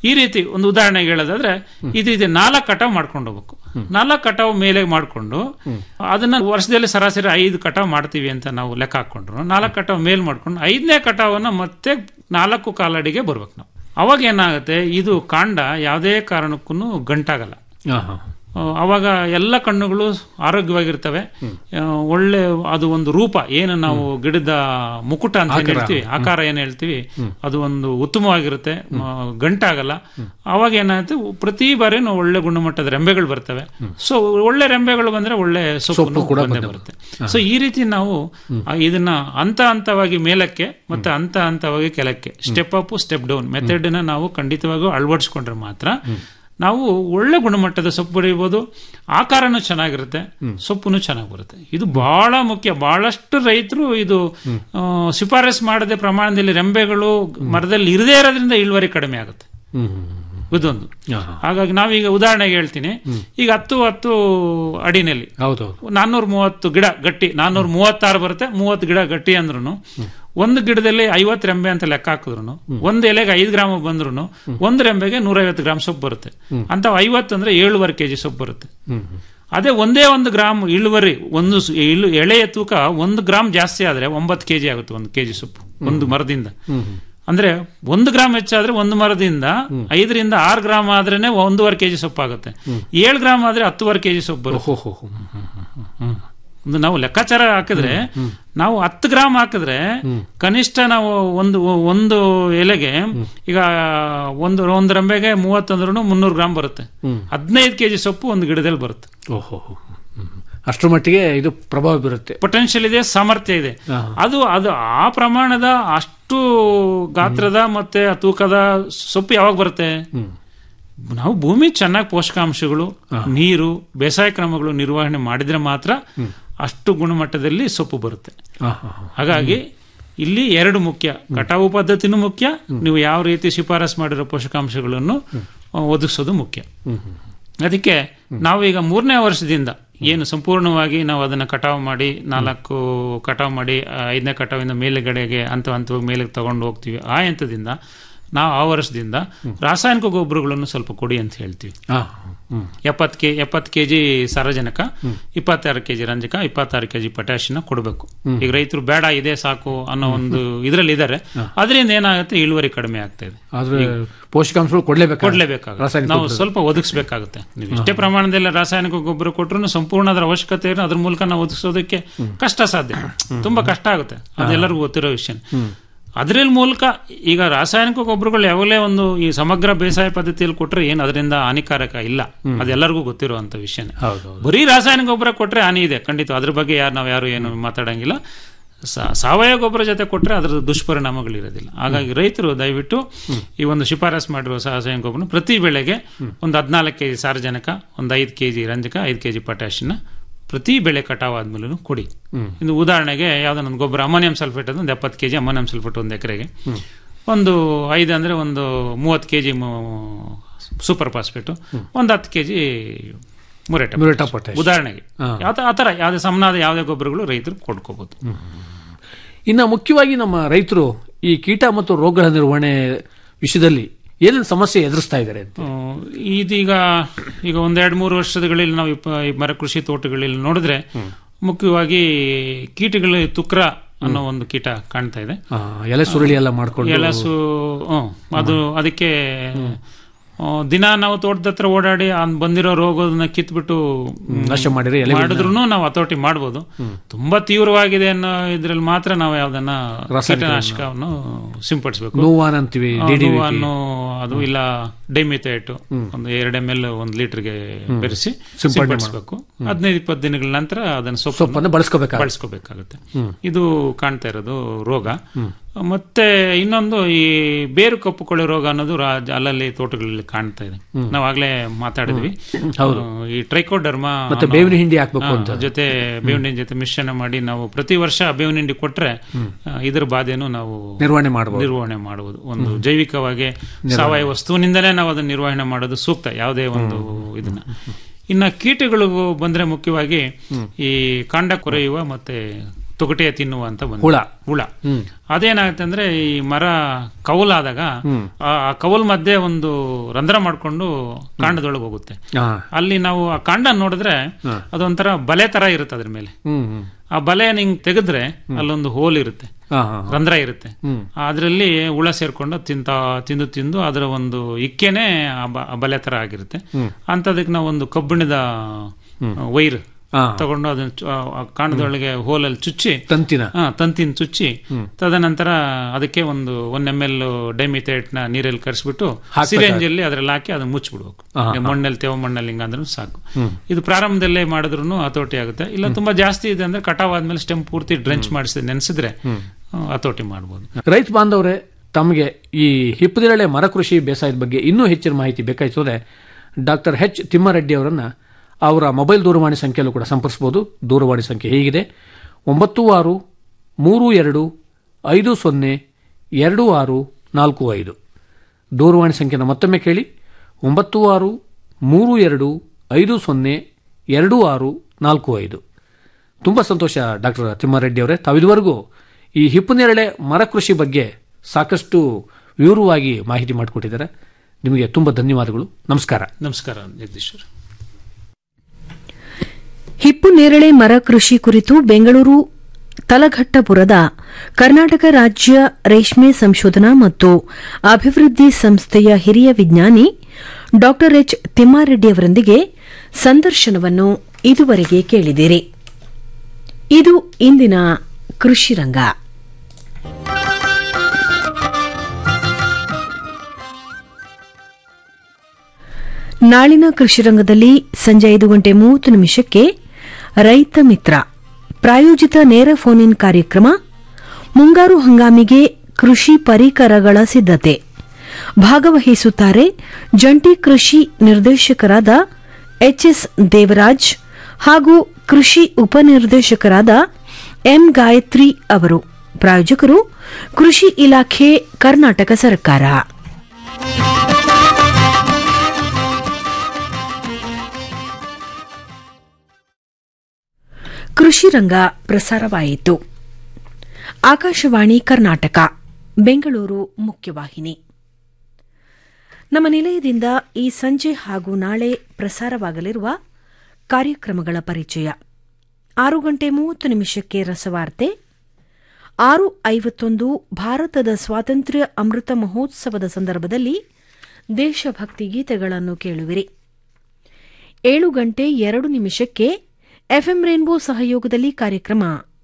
ಈ ರೀತಿ ಒಂದು ಉದಾಹರಣೆಗೆ ಹೇಳೋದಾದ್ರೆ ಇದು ಇದೆ ನಾಲ್ಕು ಕಟಾವ್ ಮಾಡ್ಕೊಂಡು ಹೋಗ್ಬೇಕು ನಾಲ್ಕು ಕಟಾವ್ ಮೇಲೆ ಮಾಡ್ಕೊಂಡು ಅದನ್ನ ವರ್ಷದಲ್ಲಿ ಸರಾಸರಿ ಐದು ಕಟಾವ್ ಮಾಡ್ತೀವಿ ಅಂತ ನಾವು ಲೆಕ್ಕ ಹಾಕೊಂಡ್ರು ನಾಲ್ಕು ಕಟಾವ್ ಮೇಲ್ ಮಾಡ್ಕೊಂಡು ಐದನೇ ಕಟಾವನ್ನ ಮತ್ತೆ ನಾಲ್ಕು ಕಾಲಡಿಗೆ ಬರ್ಬೇಕು ನಾವು ಅವಾಗ ಏನಾಗುತ್ತೆ ಇದು ಕಾಂಡ ಯಾವುದೇ ಕಾರಣಕ್ಕೂ ಗಂಟಾಗಲ್ಲ ಆ, ಅವಾಗ ಎಲ್ಲ ಕಣ್ಣುಗಳು ಆರೋಗ್ಯವಾಗಿರ್ತವೆ ಆ, ಒಳ್ಳೆ ಅದು ಒಂದು ರೂಪ ಏನು ನಾವು ಗಿಡದ ಮುಕುಟ ಅಂತ ಏನ್ ಆಕಾರ. ಹೇಳ್ತೀವಿ ಆಕಾರ ಏನ್ ಹೇಳ್ತೀವಿ ಅದು ಒಂದು ಉತ್ತಮವಾಗಿರುತ್ತೆ ಮ- ಗಂಟಾಗಲ್ಲ ಅವಾಗ ಏನಾಗುತ್ತೆ ಪ್ರತಿ ಬಾರಿ ನಾವು ಒಳ್ಳೆ ಗುಣಮಟ್ಟದ ರೆಂಬೆಗಳು ಬರ್ತವೆ ಸೊ ಒಳ್ಳೆ ರೆಂಬೆಗಳು ಬಂದ್ರೆ ಒಳ್ಳೆ ಸೊಪ್ಪು ಸೊಪ್ಪು ಕೂಡ ಬಂದೇ ಬಂದೇ ಬರುತ್ತೆ ಸೊ ಈ ರೀತಿ ನಾವು ಆ, ಇದನ್ನ ಹಂತ ಹಂತವಾಗಿ ಮೇಲಕ್ಕೆ ಮತ್ತೆ ಹಂತ ಹಂತವಾಗಿ ಕೆಳಕ್ಕೆ step up step down method ನ ನಾವು ಖಂಡಿತವಾಗಿಯೂ ಅಳವಡಿಸ್ಕೊಂಡ್ರೆ ಮಾತ್ರ ನಾವು ಒಳ್ಳೆ ಗುಣಮಟ್ಟದ ಸೊಪ್ಪು ಬೆಳೆಯಬಹುದು ಆಕಾರನೂ ಚೆನ್ನಾಗಿರುತ್ತೆ ಸೊಪ್ಪುನು ಚೆನ್ನಾಗಿ ಬರುತ್ತೆ ಇದು ಬಹಳ ಮುಖ್ಯ ಬಹಳಷ್ಟು ರೈತರು ಇದು ಆ, ಶಿಫಾರಸ್ ಮಾಡದೆ ಪ್ರಮಾಣದಲ್ಲಿ ರೆಂಬೆಗಳು ಮರದಲ್ಲಿ ಇರದೇ ಇರೋದ್ರಿಂದ ಇಳುವರಿ ಕಡಿಮೆ ಆಗುತ್ತೆ ಇದೊಂದು ಹಾಗಾಗಿ ನಾವೀಗ ಉದಾಹರಣೆಗೆ ಹೇಳ್ತೀನಿ ಈಗ ಹತ್ತು ಹತ್ತು ಅಡಿನಲ್ಲಿ ಹೌದೌದು ನಾನ್ನೂರ ಮೂವತ್ತು ಗಿಡ ಗಟ್ಟಿ ನಾನ್ನೂರ ಮೂವತ್ತಾರು ಬರುತ್ತೆ ಮೂವತ್ತು ಗಿಡ ಗಟ್ಟಿ ಅಂದ್ರೂ ಒಂದು ಗಿಡದಲ್ಲಿ ಐವತ್ತು ರೆಂಬೆ ಅಂತ ಲೆಕ್ಕ ಹಾಕಿದ್ರು ಒಂದು ಎಲೆಗೆ ಐದು ಗ್ರಾಮ್ ಬಂದ್ರು ಒಂದು ರೆಂಬೆಗೆ ನೂರೈವತ್ತು ಗ್ರಾಮ್ ಸೊಪ್ಪು ಬರುತ್ತೆ ಅಂತ ಐವತ್ತು ಅಂದ್ರೆ ಏಳುವರೆ ಕೆಜಿ ಸೊಪ್ಪು ಬರುತ್ತೆ ಅದೇ ಒಂದೇ ಒಂದು ಗ್ರಾಮ್ ಇಳುವರಿ ಒಂದು ಸ್- ಇಳು ಎಳೆಯ ತೂಕ ಒಂದು ಗ್ರಾಮ್ ಜಾಸ್ತಿ ಆದ್ರೆ ಒಂಬತ್ತು ಕೆಜಿ ಆಗುತ್ತೆ ಒಂದು ಕೆಜಿ ಸೊಪ್ಪು ಒಂದು ಮರದಿಂದ ಅಂದ್ರೆ ಒಂದು ಗ್ರಾಮ್ ಹೆಚ್ಚಾದ್ರೆ ಒಂದು ಮರದಿಂದ ಐದರಿಂದ ಆರು ಗ್ರಾಮ್ ಆದ್ರೇನೆ ಒಂದೂವರೆ ಕೆಜಿ ಸೊಪ್ಪು ಆಗುತ್ತೆ ಏಳು ಗ್ರಾಮ್ ಆದ್ರೆ ಹತ್ತುವರೆ ಕೆಜಿ ಸೊಪ್ಪು ಬರುತ್ತೆ ಒಂದು ನಾವು ಲೆಕ್ಕಾಚಾರ ಹಾಕಿದ್ರೆ ನಾವು ಹತ್ತು ಗ್ರಾಮ್ ಹಾಕಿದ್ರೆ ಕನಿಷ್ಠ ನಾವು ಒಂದು ಒಂದು ಎಲೆಗೆ ಈಗ ಒಂದು ಒಂದು ರೆಂಬೆಗೆ ಮೂವತ್ತೊಂದ್ರೂ ಮುನ್ನೂರು ಗ್ರಾಮ್ ಬರುತ್ತೆ ಹದಿನೈದು ಕೆಜಿ ಸೊಪ್ಪು ಒಂದು ಗಿಡದಲ್ಲಿ ಬರುತ್ತೆ ಓಹೋ ಅಷ್ಟರ ಮಟ್ಟಿಗೆ ಇದು ಪ್ರಭಾವ ಬೀರುತ್ತೆ ಪೊಟೆನ್ಷಿಯಲ್ ಇದೆ ಸಾಮರ್ಥ್ಯ ಇದೆ ಅದು ಅದು ಆ ಪ್ರಮಾಣದ ಅಷ್ಟು ಗಾತ್ರದ ಮತ್ತೆ ಆ ತೂಕದ ಸೊಪ್ಪು ಯಾವಾಗ ಬರುತ್ತೆ ನಾವು ಭೂಮಿ ಚೆನ್ನಾಗಿ ಪೋಷಕಾಂಶಗಳು ನೀರು ಬೇಸಾಯ ಕ್ರಮಗಳು ನಿರ್ವಹಣೆ ಮಾಡಿದ್ರೆ ಮಾತ್ರ ಅಷ್ಟು ಗುಣಮಟ್ಟದಲ್ಲಿ ಸೊಪ್ಪು ಬರುತ್ತೆ ಹಾಗಾಗಿ ಇಲ್ಲಿ ಎರಡು ಮುಖ್ಯ ಕಟಾವು ಪದ್ಧತಿನೂ ಮುಖ್ಯ ನೀವು ಯಾವ ರೀತಿ ಶಿಫಾರಸ್ ಮಾಡಿರೋ ಪೋಷಕಾಂಶಗಳನ್ನು ಆ, ಒದಗಿಸೋದು ಮುಖ್ಯ ಅದಕ್ಕೆ ನಾವು ಈಗ ಮೂರನೇ ವರ್ಷದಿಂದ ಏನು ಸಂಪೂರ್ಣವಾಗಿ ನಾವು ಅದನ್ನ ಕಟಾವು ಮಾಡಿ ನಾಲ್ಕು ಕಟಾವು ಮಾಡಿ ಆ, ಐದನೇ ಕಟಾವಿಂದ ಮೇಲುಗಡೆಗೆ ಹಂತ ಹಂತವಾಗಿ ಮೇಲೆಗೆ ತಗೊಂಡು ಹೋಗ್ತೀವಿ ಆ ಹಂತದಿಂದ ನಾವು ಆ ವರ್ಷದಿಂದ ರಾಸಾಯನಿಕ ಗೊಬ್ಬರಗಳನ್ನು ಸ್ವಲ್ಪ ಕೊಡಿ ಅಂತ ಹೇಳ್ತೀವಿ ಎಪ್ಪತ್ತು ಕೆ ಎಪ್ಪತ್ತು ಕೆ ಜಿ ಸಾರಜನಕ ಇಪ್ಪತ್ತಾರು ಕೆ ಜಿ ರಂಜಕ ಇಪ್ಪತ್ತಾರು ಕೆ ಜಿ ಪೊಟ್ಯಾಷಿಯನ್ನ ಕೊಡಬೇಕು ಈಗ ರೈತರು ಬೇಡ ಇದೆ ಸಾಕು ಅನ್ನೋ ಒಂದು ಇದರಲ್ಲಿ ಇದ್ದಾರೆ ಅದರಿಂದ ಏನಾಗುತ್ತೆ ಇಳುವರಿ ಕಡಿಮೆ ಆಗ್ತಾ ಇದೆ ಆದ್ರೆ ಪೋಷಕಾಂಶಗಳು ಕೊಡ್ಲೇಬೇಕು ಕೊಡ್ಲೇಬೇಕಾಗುತ್ತೆ ರಾಸಾಯನಿಕ ನಾವು ಗೊಬ್ಬರ. ಸ್ವಲ್ಪ ಒದಗಿಸಬೇಕಾಗುತ್ತೆ ನೀವು ಇಷ್ಟೇ ಪ್ರಮಾಣದಲ್ಲಿ ರಾಸಾಯನಿಕ ಗೊಬ್ಬರ ಕೊಟ್ಟರು ಸಂಪೂರ್ಣ ಅದರ ಅವಶ್ಯಕತೆ ಇರೋ ಅದ್ರ ಮೂಲಕ ನಾವು ಒದಗಿಸೋದಕ್ಕೆ ಕಷ್ಟ ಸಾಧ್ಯ ತುಂಬಾ ಕಷ್ಟ ಆಗುತ್ತೆ ಅದೆಲ್ಲರಿಗೂ ಗೊತ್ತಿರೋ ವಿಷಯ ಅದ್ರ ಮೂಲಕ ಈಗ ರಾಸಾಯನಿಕ ಗೊಬ್ಬರಗಳು ಯಾವಾಗಲೇ ಒಂದು ಈ ಸಮಗ್ರ ಬೇಸಾಯ ಪದ್ಧತಿಯಲ್ಲಿ ಕೊಟ್ರೆ ಏನು ಅದರಿಂದ ಹಾನಿಕಾರಕ ಇಲ್ಲ ಅದೆಲ್ಲರಿಗೂ ಗೊತ್ತಿರುವಂತ ವಿಷಯನೇ ಬರೀ ರಾಸಾಯನಿಕ ಗೊಬ್ಬರ ಕೊಟ್ರೆ ಹಾನಿ ಇದೆ ಖಂಡಿತ ಅದ್ರ ಬಗ್ಗೆ ಯಾರು ನಾವು ಯಾರು ಏನು ಮಾತಾಡಂಗಿಲ್ಲ ಸಾ- ಸಾವಯವ ಗೊಬ್ಬರ ಜೊತೆ ಕೊಟ್ರೆ ಅದರ ದುಷ್ಪರಿಣಾಮಗಳಿರೋದಿಲ್ಲ ಹಾಗಾಗಿ ರೈತರು ದಯವಿಟ್ಟು ಈ ಒಂದು ಶಿಫಾರಸ್ ಮಾಡಿರುವ ರಾಸಾಯನಿಕ ಗೊಬ್ಬರ ಪ್ರತಿ ಬೆಳೆಗೆ ಒಂದು ಹದಿನಾಲ್ಕು ಕೆಜಿ ಸಾರಜನಕ ಒಂದು ಐದು ಕೆಜಿ ರಂಜಕ ಐದು ಕೆಜಿ ಪೊಟ್ಯಾಷಿಯನ್ನ ಪ್ರತಿ ಬೆಳೆ ಕಟಾವ್ ಆದ್ಮೇಲೂ ಕೊಡಿ ಇನ್ನು ಉದಾಹರಣೆಗೆ ಯಾವ್ದೊಂದು ಗೊಬ್ಬರ ಅಮೋನಿಯಂ ಸಲ್ಫೇಟ್ ಒಂದು ಎಪ್ಪತ್ತು ಕೆಜಿ ಅಮೋನಿಯಂ ಸಲ್ಫೇಟ್ ಒಂದು ಎಕರೆಗೆ ಒಂದು ಐದು ಅಂದ್ರೆ ಒಂದು ಮೂವತ್ತು ಕೆಜಿ ಸೂಪರ್ ಫಾಸ್ಫೇಟ್ ಒಂದು ಹತ್ತು ಕೆಜಿ ಮುರೇಟ ಮುರೇಟ potash. ಉದಾಹರಣೆಗೆ ಹಾ. ಯಾವ ಆ ಥರ ಯಾವುದೇ ಸಮನಾದ ಯಾವುದೇ ಗೊಬ್ಬರಗಳು ರೈತರು ಕೊಡ್ಕೋಬಹುದು ಇನ್ನು ಮುಖ್ಯವಾಗಿ ನಮ್ಮ ರೈತರು ಈ ಕೀಟ ಮತ್ತು ರೋಗಗಳ ನಿರ್ವಹಣೆ ವಿಷಯದಲ್ಲಿ ಏನೇನು ಸಮಸ್ಯೆ ಎದುರಿಸ್ತಾ ಇದ್ದಾರೆ ಅಂತ ಆ, ಇದೀಗ ಈಗ ಒಂದೆರಡು ಮೂರು ವರ್ಷಗಳಲ್ಲಿ ನಾವು ಇಪ್ಪ- ಈ ಮರ ಕೃಷಿ ತೋಟಗಳಲ್ಲಿ ನೋಡಿದ್ರೆ ಮುಖ್ಯವಾಗಿ ಕೀಟಗಳು ತುಕ್ರ ಅನ್ನೋ ಒಂದು ಕೀಟ ಕಾಣ್ತಾ ಇದೆ ಆ, ಎಲೆ ಸುರುಳಿ ಎಲ್ಲ ಮಾಡ್ಕೊಂಡು ಎಲಸು ಹ್ಮ್, ಅದು ಅದಕ್ಕೆ ಆ, ದಿನ ನಾವು ತೋಟದ ಹತ್ರ ಓಡಾಡಿ ಆ ಬಂದಿರೋ ರೋಗದನ್ನ ಕಿತ್ಬಿಟ್ಟು ನಾಶ ಮಾಡಿದ್ರೆ ಎಲೆಗಳನ್ನ- ಮಾಡಿದ್ರು ನಾವು ಹತೋಟಿ ಮಾಡ್ಬೋದು ತುಂಬಾ ತೀವ್ರವಾಗಿದೆ ಅನ್ನೋ ಇದ್ರಲ್ಲಿ ಮಾತ್ರ ನಾವು ಯಾವ್ದನ್ನ ರಾಸಾಯನಿಕಗಳನ್ನ- ಕೀಟನಾಶಕವನ್ನು ಸಿಂಪಡಿಸಬೇಕು ನೋವಾನ್ ಅಂತೀವಿ, DDVP. ನೋವಾನು ಅದು ಇಲ್ಲ ಡೈಮಿಥೇಟ್ ಒಂದು ಎರಡು ಎಮ್ ಎಲ್ ಒಂದು ಲೀಟರ್ಗೆ ಬೆರೆಸಿ ಸಿಂಪಡಣೆ ಸಿಂಪಡಿಸಬೇಕು ಹದಿನೈದು ಇಪ್ಪತ್ತು ದಿನಗಳ ನಂತರ ಅದನ್ನ ಸೊಪ್ಪನ್ನು ಸೊಪ್ಪನ್ನು ಬಳಸ್ಕೋಬೇಕಾಗುತ್ತೆ. ಬಳಸ್ಕೋಬೇಕಾಗುತ್ತೆ ಇದು ಕಾಣ್ತಾ ಇರೋದು ರೋಗ ಮತ್ತೆ ಇನ್ನೊಂದು ಈ ಬೇರು ಕಪ್ಪು ಕೊಳೆ ರೋಗ ಅನ್ನೋದು ರಾಜ ಅಲ್ಲಲ್ಲಿ ತೋಟಗಳಲ್ಲಿ ಕಾಣ್ತಾ ಇದೆ ನಾವು ಆಗ್ಲೇ ಮಾತಾಡಿದ್ವಿ ಹೌದು. ಆ, ಈ ಟ್ರೈಕೋಡರ್ಮಾ ಮತ್ತೆ ಅನ್ನೋ- ಬೇವಿನ ಹಿಂಡಿ ಹಾಕ್ಬೇಕು ಆ, ಅಂತ. ಜೊತೆ ಬೇವಿನ ಹಿಂಡಿ ಜೊತೆ ಮಿಶ್ರಣ ಮಾಡಿ ನಾವು ಪ್ರತಿ ವರ್ಷ ಬೇವಿನ ಹಿಂಡಿ ಕೊಟ್ರೆ ಆ, ಇದ್ರ ಬಾಧೆಯನ್ನು ನಾವು ನಿರ್ವಹಣೆ ಮಾಡಬಹುದು ನಿರ್ವಹಣೆ ಮಾಡುವುದು ಒಂದು ಜೈವಿಕವಾಗಿ ಸಾವಯವ ವಸ್ತುವಿನಿಂದಲೇ ನಾವು ಅದನ್ನ ನಿರ್ವಹಣೆ ಮಾಡೋದು ಸೂಕ್ತ ಯಾವುದೇ ಒಂದು ಇದನ್ನ ಇನ್ನ ಕೀಟಗಳು ಬಂದ್ರೆ ಮುಖ್ಯವಾಗಿ ಈ ಕಾಂಡ ಕೊರೆಯುವ ಮತ್ತೆ ತೊಗಟೆಯ ತಿನ್ನುವಂತ ಒಂದು ಹುಳ. ಹುಳ ಹ್ಮ್. ಅದೇನಾಗುತ್ತೆ ಅಂದ್ರೆ ಈ ಮರ ಕೌಲಾದಾಗ ಹ್ಮ್. ಆ ಆ ಕೌಲ್ ಮಧ್ಯೆ ಒಂದು ರಂಧ್ರ ಮಾಡ್ಕೊಂಡು ಕಾಂಡದೊಳಗೆ ಹೋಗುತ್ತೆ ಹಾ. ಅಲ್ಲಿ ನಾವು ಆ ಕಾಂಡ ನೋಡಿದ್ರೆ ಹಾ. ಅದೊಂಥರ ಬಲೆ ತರ ಇರುತ್ತೆ ಅದ್ರ ಮೇಲೆ ಹ್ಮ್ ಹ್ಮ್ ಆ ಬಲೆ ನಿಂಗ್ ತೆಗೆದ್ರೆ ಅಲ್ಲೊಂದು ಹೋಲ್ ಇರುತ್ತೆ ಹಾ, ಹಾ, ಹಾ. ರಂಧ್ರ ಇರುತ್ತೆ ಹ್ಮ್. ಅದರಲ್ಲಿ ಹುಳ ಸೇರ್ಕೊಂಡು ತಿಂತ ತಿಂದು ತಿಂದು ಅದರ ಒಂದು ಇಕ್ಕೆನೆ ಆ ಬ- ಆ ಬಲೆ ತರ ಆಗಿರುತ್ತೆ ಹ್ಮ್. ಅಂತದಕ್ಕೆ ನಾವು ಒಂದು ಕಬ್ಬಿಣದ ವೈರ್ ಹಾ. ತಗೊಂಡು ಅದನ್ನ ಚು- ಆ- ಆ ಕಾಂಡದೊಳಗೆ ಹೋಲಲ್ಲಿ ಚುಚ್ಚಿ ತಂತಿನ ಹಾ ತಂತಿನ ಚುಚ್ಚಿ ಹ್ಮ್. ತದನಂತರ ಅದಕ್ಕೆ ಒಂದು ಒನ್ ಎಮ್ ಎಲ್ ಡೈಮಿಥೇಟ್ ನ ನೀರಲ್ಲಿ ಕರೆಸ್ಬಿಟ್ಟು ಹಾಕ್ಬೇಕಾ? ಸಿರೆಂಜ್ ಅಲ್ಲಿ ಅದ್ರಲ್ಲಿ ಹಾಕಿ ಅದನ್ನ ಮುಚ್ಚಿಬಿಡ್ಬೇಕು ಹಾ, ಹಾ. ಮಣ್ಣಲ್ಲಿ ತೇವ ಮಣ್ಣಲ್ಲಿ ಹಿಂಗಂದ್ರೂ ಸಾಕು ಹ್ಮ್. ಇದು ಪ್ರಾರಂಭದಲ್ಲೇ ಮಾಡಿದ್ರು ಹತೋಟಿ ಆಗುತ್ತೆ ಇಲ್ಲ ತುಂಬಾ ಜಾಸ್ತಿ ಇದೆ ಅಂದ್ರೆ ಕಟಾವ್ ಆದ್ಮೇಲೆ ಸ್ಟೆಮ್ ಪೂರ್ತಿ ಡ್ರೆಂಚ್ ಮಾಡಿಸಿ ನೆನೆಸಿದ್ರೆ ಹ್ಮ್. ಹತೋಟಿ ಮಾಡ್ಬೋದು ರೈತ ಬಾಂಧವರೇ ತಮಗೆ ಈ ಹಿಪ್ಪದಿರಳೆ ಮರಕೃಷಿ ಬೇಸಾಯದ ಬಗ್ಗೆ ಇನ್ನೂ ಹೆಚ್ಚಿನ ಮಾಹಿತಿ ಬೇಕಾಯಿತು ಅಂದರೆ ಡಾಕ್ಟರ್ ಎಚ್ ತಿಮ್ಮಾರೆಡ್ಡಿ ಅವರನ್ನು ಅವರ ಮೊಬೈಲ್ ದೂರವಾಣಿ ಸಂಖ್ಯೆಯಲ್ಲೂ ಕೂಡ ಸಂಪರ್ಸ್ಬೋದು ದೂರವಾಣಿ ಸಂಖ್ಯೆ ಹೀಗಿದೆ ಒಂಬತ್ತು ಆರು ಮೂರು ಎರಡು ಐದು ಸೊನ್ನೆ ಎರಡು ಆರು ನಾಲ್ಕು ಐದು ದೂರವಾಣಿ ಸಂಖ್ಯೆನ ಮತ್ತೊಮ್ಮೆ ಕೇಳಿ ಒಂಬತ್ತು ಆರು ಮೂರು ಎರಡು ಐದು ಸೊನ್ನೆ ಎರಡು ಆರು ನಾಲ್ಕು ಐದು ತುಂಬ ಸಂತೋಷ ಡಾಕ್ಟರ್ ತಿಮ್ಮಾರೆಡ್ಡಿ ಅವರೇ ತಾವಿದುವರೆಗೂ ಈ ಹಿಪ್ಪುನೇರಳೆ ಮರಕೃಷಿ ಬಗ್ಗೆ ಸಾಕಷ್ಟು ವಿವರವಾಗಿ ಮಾಹಿತಿ ಮಾಡಿಕೊಟ್ಟಿದ್ದಾರೆ ನಿಮಗೆ ತುಂಬ ಧನ್ಯವಾದಗಳು ನಮಸ್ಕಾರ ನಮಸ್ಕಾರ ಜಗದೀಶ್ವರ್ ಹಿಪ್ಪು ನೇರಳೆ ಮರ ಕೃಷಿ ಕುರಿತು ಬೆಂಗಳೂರು ತಲಘಟ್ಟಪುರದ ಕರ್ನಾಟಕ ರಾಜ್ಯ ರೇಷ್ಮೆ ಸಂಶೋಧನಾ ಮತ್ತು ಅಭಿವೃದ್ಧಿ ಸಂಸ್ಥೆಯ ಹಿರಿಯ ವಿಜ್ಞಾನಿ ಡಾ ಎಚ್ ತಿಮ್ಮಾರೆಡ್ಡಿ ಅವರೊಂದಿಗೆ ಸಂದರ್ಶನವನ್ನು ಇದುವರೆಗೆ ಕೇಳಿದಿರಿ ಇದು ಇಂದಿನ ಕೃಷಿ ರಂಗ ನಾಳಿನ ಕೃಷಿ ರಂಗದಲ್ಲಿ ಸಂಜೆ ಐದು ಗಂಟೆ ಮೂವತ್ತು ನಿಮಿಷಕ್ಕೆ ರೈತ ಮಿತ್ರ ಪ್ರಾಯೋಜಿತ ನೇರ ಫೋನ್ ಇನ್ ಕಾರ್ಯಕ್ರಮ ಮುಂಗಾರು ಹಂಗಾಮಿಗೆ ಕೃಷಿ ಪರಿಕರಗಳ ಸಿದ್ಧತೆ ಭಾಗವಹಿಸುತ್ತಾರೆ ಜಂಟಿ ಕೃಷಿ ನಿರ್ದೇಶಕರಾದ ಎಚ್ಎಸ್ ದೇವರಾಜ್ ಹಾಗೂ ಕೃಷಿ ಉಪನಿರ್ದೇಶಕರಾದ ಎಂ ಗಾಯತ್ರಿ ಅವರು ಪ್ರಾಯೋಜಕರು ಕೃಷಿ ಇಲಾಖೆ ಕರ್ನಾಟಕ ಸರ್ಕಾರ ಕೃಷಿ ರಂಗ ಪ್ರಸಾರವಾಯಿತು ಆಕಾಶವಾಣಿ ಕರ್ನಾಟಕ ಬೆಂಗಳೂರು ಮುಖ್ಯವಾಹಿನಿ ನಮ್ಮ ನಿಲಯದಿಂದ ಈ ಸಂಜೆ ಹಾಗೂ ನಾಳೆ ಪ್ರಸಾರವಾಗಲಿರುವ ಕಾರ್ಯಕ್ರಮಗಳ ಪರಿಚಯ ಆರು ಗಂಟೆ ಮೂವತ್ತು ನಿಮಿಷಕ್ಕೆ ರಸವಾರ್ತೆ ಆರು ಐವತ್ತೊಂದು ಭಾರತದ ಸ್ವಾತಂತ್ರ್ಯ ಅಮೃತ ಮಹೋತ್ಸವದ ಸಂದರ್ಭದಲ್ಲಿ ದೇಶಭಕ್ತಿ ಗೀತೆಗಳನ್ನು ಕೇಳುವಿರಿ ಏಳು ಗಂಟೆ ಎರಡು ನಿಮಿಷಕ್ಕೆ ಎಫ್ಎಂ ರೇನ್ಬೋ ಸಹಯೋಗದಲ್ಲಿ ಕಾರ್ಯಕ್ರಮ